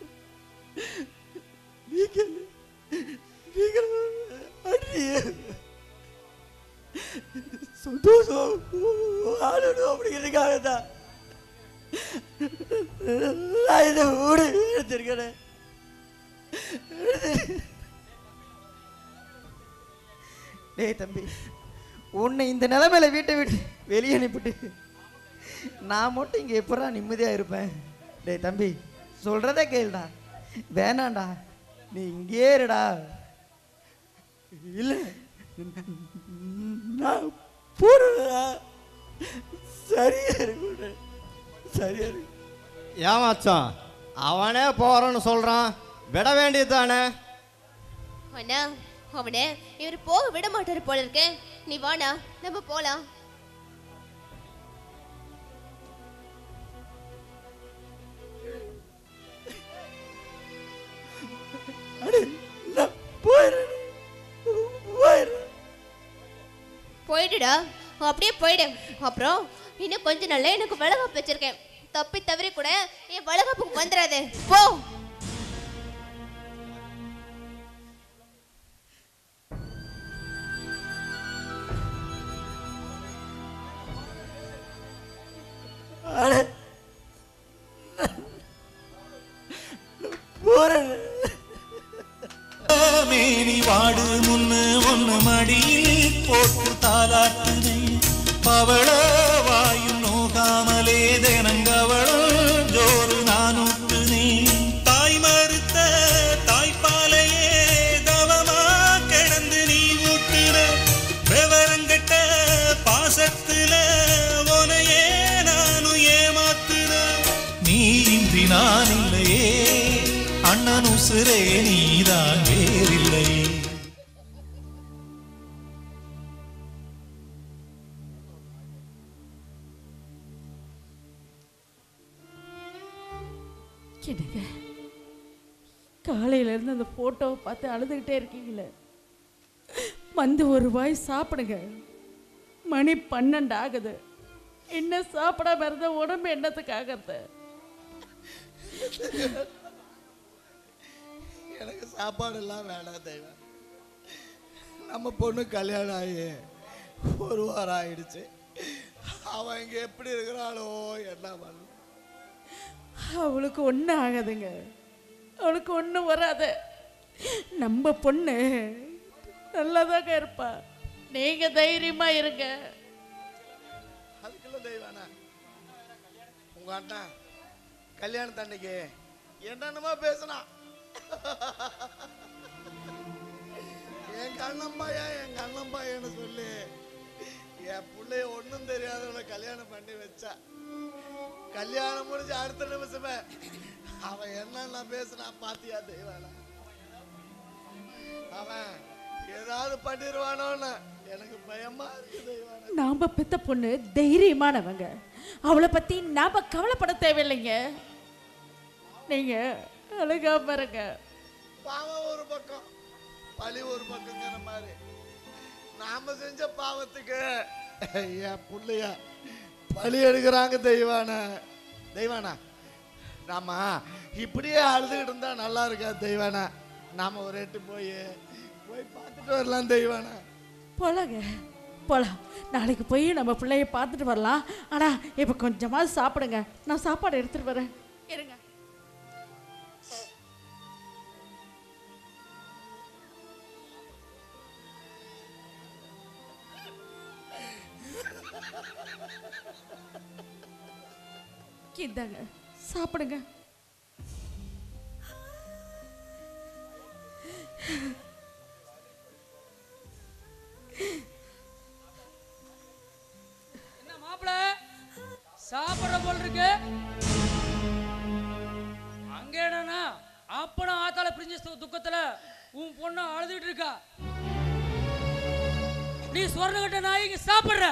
நீ கேளு நீ கேளு அண்ணியே சந்தோஷம் வாழணும் அப்படிங்கிறதுக்காக தான் நான் இதை ஊடு எடுத்திருக்கிறேன் டேய் தம்பி உன்னை இந்த நிலைமையில வீட்டை விட்டு வெளியே அனுப்பிட்டு நான் மட்டும் இங்கே எப்படா நிம்மதியாக இருப்பேன் டேய் தம்பி சொல்கிறதே கேளுடா வேணாண்டா நீ இங்கே இருடா இல்லை நான் போறதா சரியா இருக்கும் சரியா இருக்கு ஏமாச்சான் அவனே போறேன்னு சொல்றான் விட வேண்டியது தானே அண்ணா அவனை இவர் போக விட மாட்டாரு போல இருக்கே நீ வாண்ணா நம்ம போலாம் போயிடுறேன் போயிடுறேன் போயிடுடா அப்படியே போயிடு அப்புறம் இன்னும் கொஞ்ச நாள்ல எனக்கு வளகாப்பு வச்சிருக்கேன் தப்பி தவறி கூட என் வளகாப்புக்கு வந்துடாது போ அட போறேன் மேனி வாடு முன்னு ஒன்னு மடியில் போட்டு தாலாட்டுனை பவள வாயும் நோகாமலே தினங்கவளும் ஜோறு நானூட்டுனே தாய் மறுத்த தாய்ப்பாலையே தவமா கிடந்து நீ ஊட்டுன விவரங்கட்ட பாசத்துல உனையே நானும் ஏமாத்துற நீ இன்றி நான் இல்லையே அண்ணன் உசுரே நீதான் வேறில்லையே என்னங்க காலையில இருந்து அந்த போட்டோவை பார்த்து அழுதுகிட்டே இருக்கீங்களே வந்து ஒரு வாய் சாப்பிடுங்க மணி பன்னெண்டு ஆகுது என்ன சாப்பிடாம இருந்த உடம்பு என்னத்துக்கு ஆகிறது எனக்கு சாப்பாடெல்லாம் வேணாம் தெய்வம் நம்ம பொண்ணு கல்யாணம் ஆகி ஒரு வாரம் ஆயிடுச்சு அவன் இங்க எப்படி இருக்கிறாளோ என்ன பண்ண அவளுக்கு ஒன்றும் ஆகாதுங்க அவளுக்கு ஒன்றும் வராது நம்ம பொண்ணு நல்லாதாங்க இருப்பா நீங்க தைரியமா இருங்க அதுக்குள்ள தெய்வானா உங்க அண்ணன் கல்யாணத்து அன்னைக்கு என்னென்னமோ பேசினான் என் கண்ணன் பையன் என் கண்ணன் பையன்னு சொல்லி என் பிள்ளைய ஒன்றும் தெரியாதவளை கல்யாணம் பண்ணி வச்சா கல்யாணம் முடிஞ்சு அடுத்த நிமிஷமே அவன் என்னென்ன பேசுனான் பாத்தியா தெய்வானா அவன் ஏதாவது பண்ணிடுவானோன்னு எனக்கு பயமா இருக்கு தெய்வானா நாம பெத்த பொண்ணு தைரியமானவங்க அவளை பத்தி நாம கவலைப்பட தேவையில்லைங்க நீங்க அழுகாம இருங்க பாவம் ஒரு பக்கம் பழி ஒரு பக்கங்கிற மாதிரி நாம செஞ்ச பாவத்துக்கு என் புள்ளைய பழி எடுக்கிறாங்க தெய்வான தெய்வானா நாம இப்படியே அழுதுகிட்டு இருந்தா நல்லா இருக்கா தெய்வானா நாம ஒரு எட்டு போய் போய் பார்த்துட்டு வரலாம் தெய்வானா போலாங்க போலாம் நாளைக்கு போய் நம்ம பிள்ளைய பார்த்துட்டு வரலாம் ஆனா இப்ப கொஞ்சமாவது சாப்பிடுங்க நான் சாப்பாடு எடுத்துட்டு வரேன் இருங்க இந்தாங்க சாப்பிடுங்க என்ன மாப்பிள சாப்பிடுற போல் இருக்கு அங்க என்னன்னா அப்பனும் ஆத்தால பிரிஞ்ச சு- துக்கத்துல உன் பொண்ணு அழுதுட்டு இருக்கா நீ சொர்ணகிட்ட நாய் இங்க சாப்பிடுற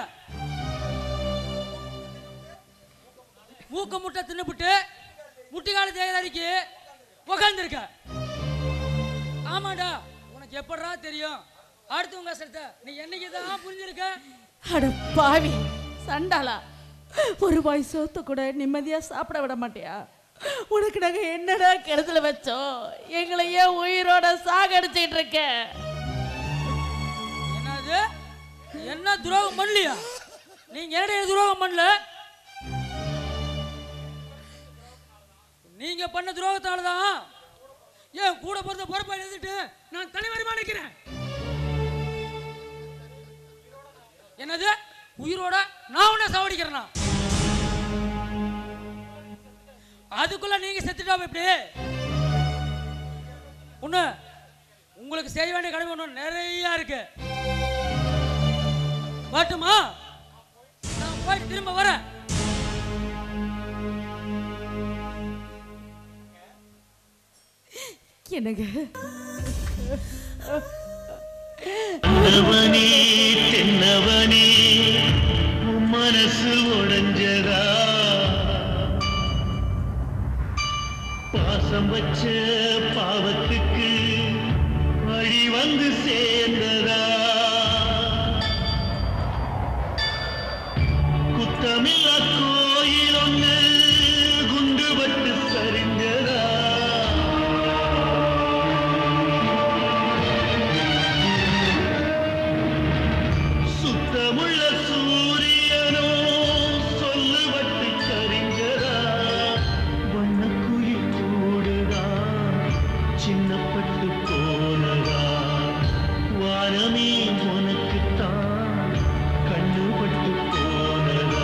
மூக்க முட்டை தின்னுபிட்டு முட்டிக்கால தேயதாரிக்கு உக்காந்துருக்க ஆமாடா உனக்கு எப்படா தெரியும் அடுத்தவங்க கஷ்டத்தை நீ என்னைக்கு தான் புரிஞ்சிருக்க அட பாவி சண்டாளா ஒரு வாய் சோத்து கூட நிம்மதியா சாப்பிட விட மாட்டியா உனக்கு நாங்க என்னடா கிணத்துல வச்சோம் எங்களை ஏன் உயிரோட சாகடிச்சிட்டு இருக்க என்னது என்ன துரோகம் பண்ணலையா நீங்க என்னடைய துரோகம் பண்ணல நீங்க பண்ண துரோகத்தால தான் ஏன் கூட பிறந்த பொறுப்பை எழுதிட்டு நான் தலைவரிமா நினைக்கிறேன் என்னது உயிரோட நான் உன்னை சாவடிக்கிறேனா அதுக்குள்ள நீங்க செத்துட்டா எப்படி ஒண்ணு உங்களுக்கு செய்ய வேண்டிய கடமை ஒண்ணு நிறைய இருக்கு வரட்டுமா நான் போயிட்டு திரும்ப வரேன் எனக்கு தென்னவனே தென்னவனே உன் மனசு உடைஞ்சதா பாசம் வச்ச பாவத்துக்கு வழி வந்து சேர்ந்ததா குத்தமில்லா கோயில் ஒண்ணு குண்டு பட்டு சரிஞ்சதா சுத்தமுள்ள சூரியனோ சொல்லுவட்டு கரிஞ்சதா வண்ணக்குயில் கூடுதா சின்னப்பட்டு போனதா வானமே உனக்குத்தான் கண்ணுபட்டு போனதா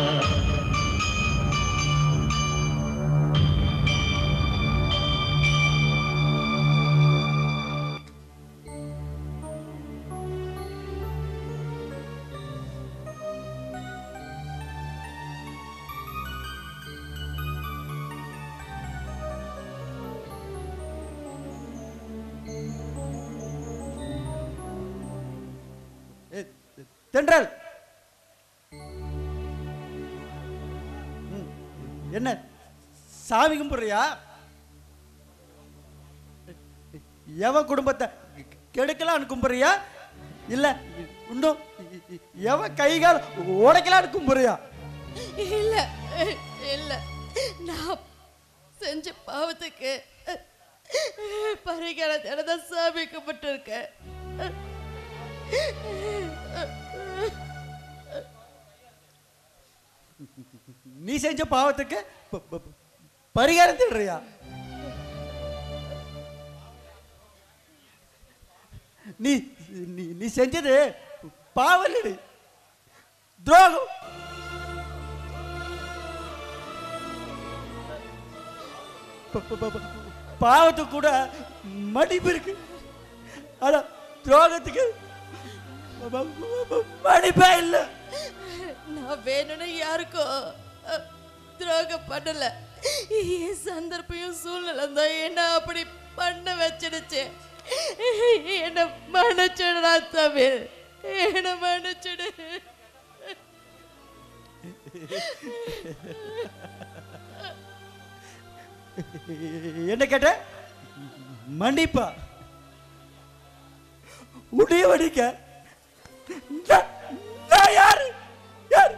தென்றல் ம், என்ன சாமி கும்பிடுறியா எவன் குடும்பத்தை கெடுக்கலான்னு கும்பிடுறியா இல்ல இன்னும் எவன் கை கால் உடைக்கலான்னு கும்பிடுறியா இல்ல இல்ல நான் செஞ்ச பாவத்துக்கு பரிகாரத்தோட தான் சாமி கும்பிட்டு இருக்கேன் நீ செஞ்ச பாவத்துக்கு ப- ப- ப- பரிகாரம் தேடுறியா நீ நீ நீ செஞ்சது பாவம் இல்லடி துரோகம் ப- ப- ப- ப- பாவத்துக்கு கூட மடிப்பு இருக்கு ஆனா துரோகத்துக்கு ம- ம- ம- மடிப்பே இல்லை நான் வேணும்னு யாருக்கும் அஹ், துரோகம் பண்ணல என் சந்தர்ப்பையும் சூழ்நிலை தான் என்ன அப்படி பண்ண வச்சிடுச்சு என்ன மன்னிச்சிடுடா தமிழ் என்ன மன்னிச்சிடு என்ன கேட்ட மன்னிப்பா உடைய வடிக்க நான் நான் யாரு யார்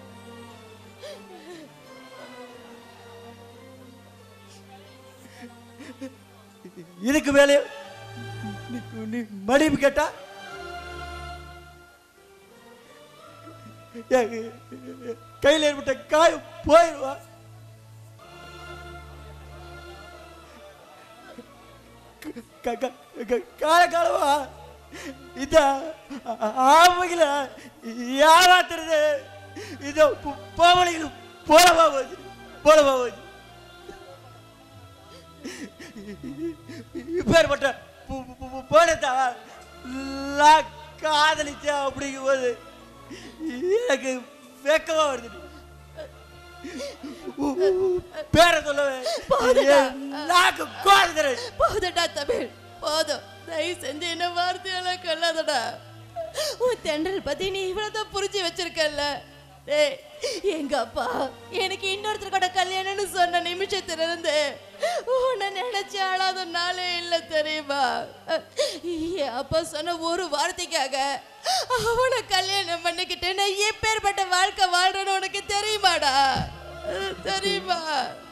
இதுக்கு மேலே நீ- நீ மன்னிப்பு கேட்டா என் கையில் ஏற்பட்ட காயம் போயிடுவா க- க- க- கால காலமா இந்த ஆமைகள ஏமாத்துறது இது போவலிகள் போலவா போச்சு போலவா போச்சு இப்பேற்பட்ட போனதா நான் காதலிச்சேன் அப்படிங்கும்போது எனக்கு வெக்கமா வருது பேரை சொல்லவே போதுடா. என் நாக்கு கோதுகிறேன் போதுடா தமிழ் போதும் தயவு செஞ்சு என்ன வார்த்தையெல்லாம் கொல்லாதடா உன் தென்றல் பத்தி நீ இவ்வளவுதான் புரிஞ்சு வச்சிருக்கல்ல ஏய் எங்க அப்பா எனக்கு இன்னொருத்தர் கூட கல்யாணம்னு சொன்ன நிமிஷத்துல இருந்து உன்னை நினைச்சு அழாத நாளே இல்ல தெரியுமா என் அப்பா சொன்ன ஒரு வார்த்தைக்காக அவனை கல்யாணம் பண்ணிக்கிட்டு நான் எப்பேற்பட்ட வாழ்க்கை வாழ்றேன்னு உனக்கு தெரியுமாடா தெரியுமா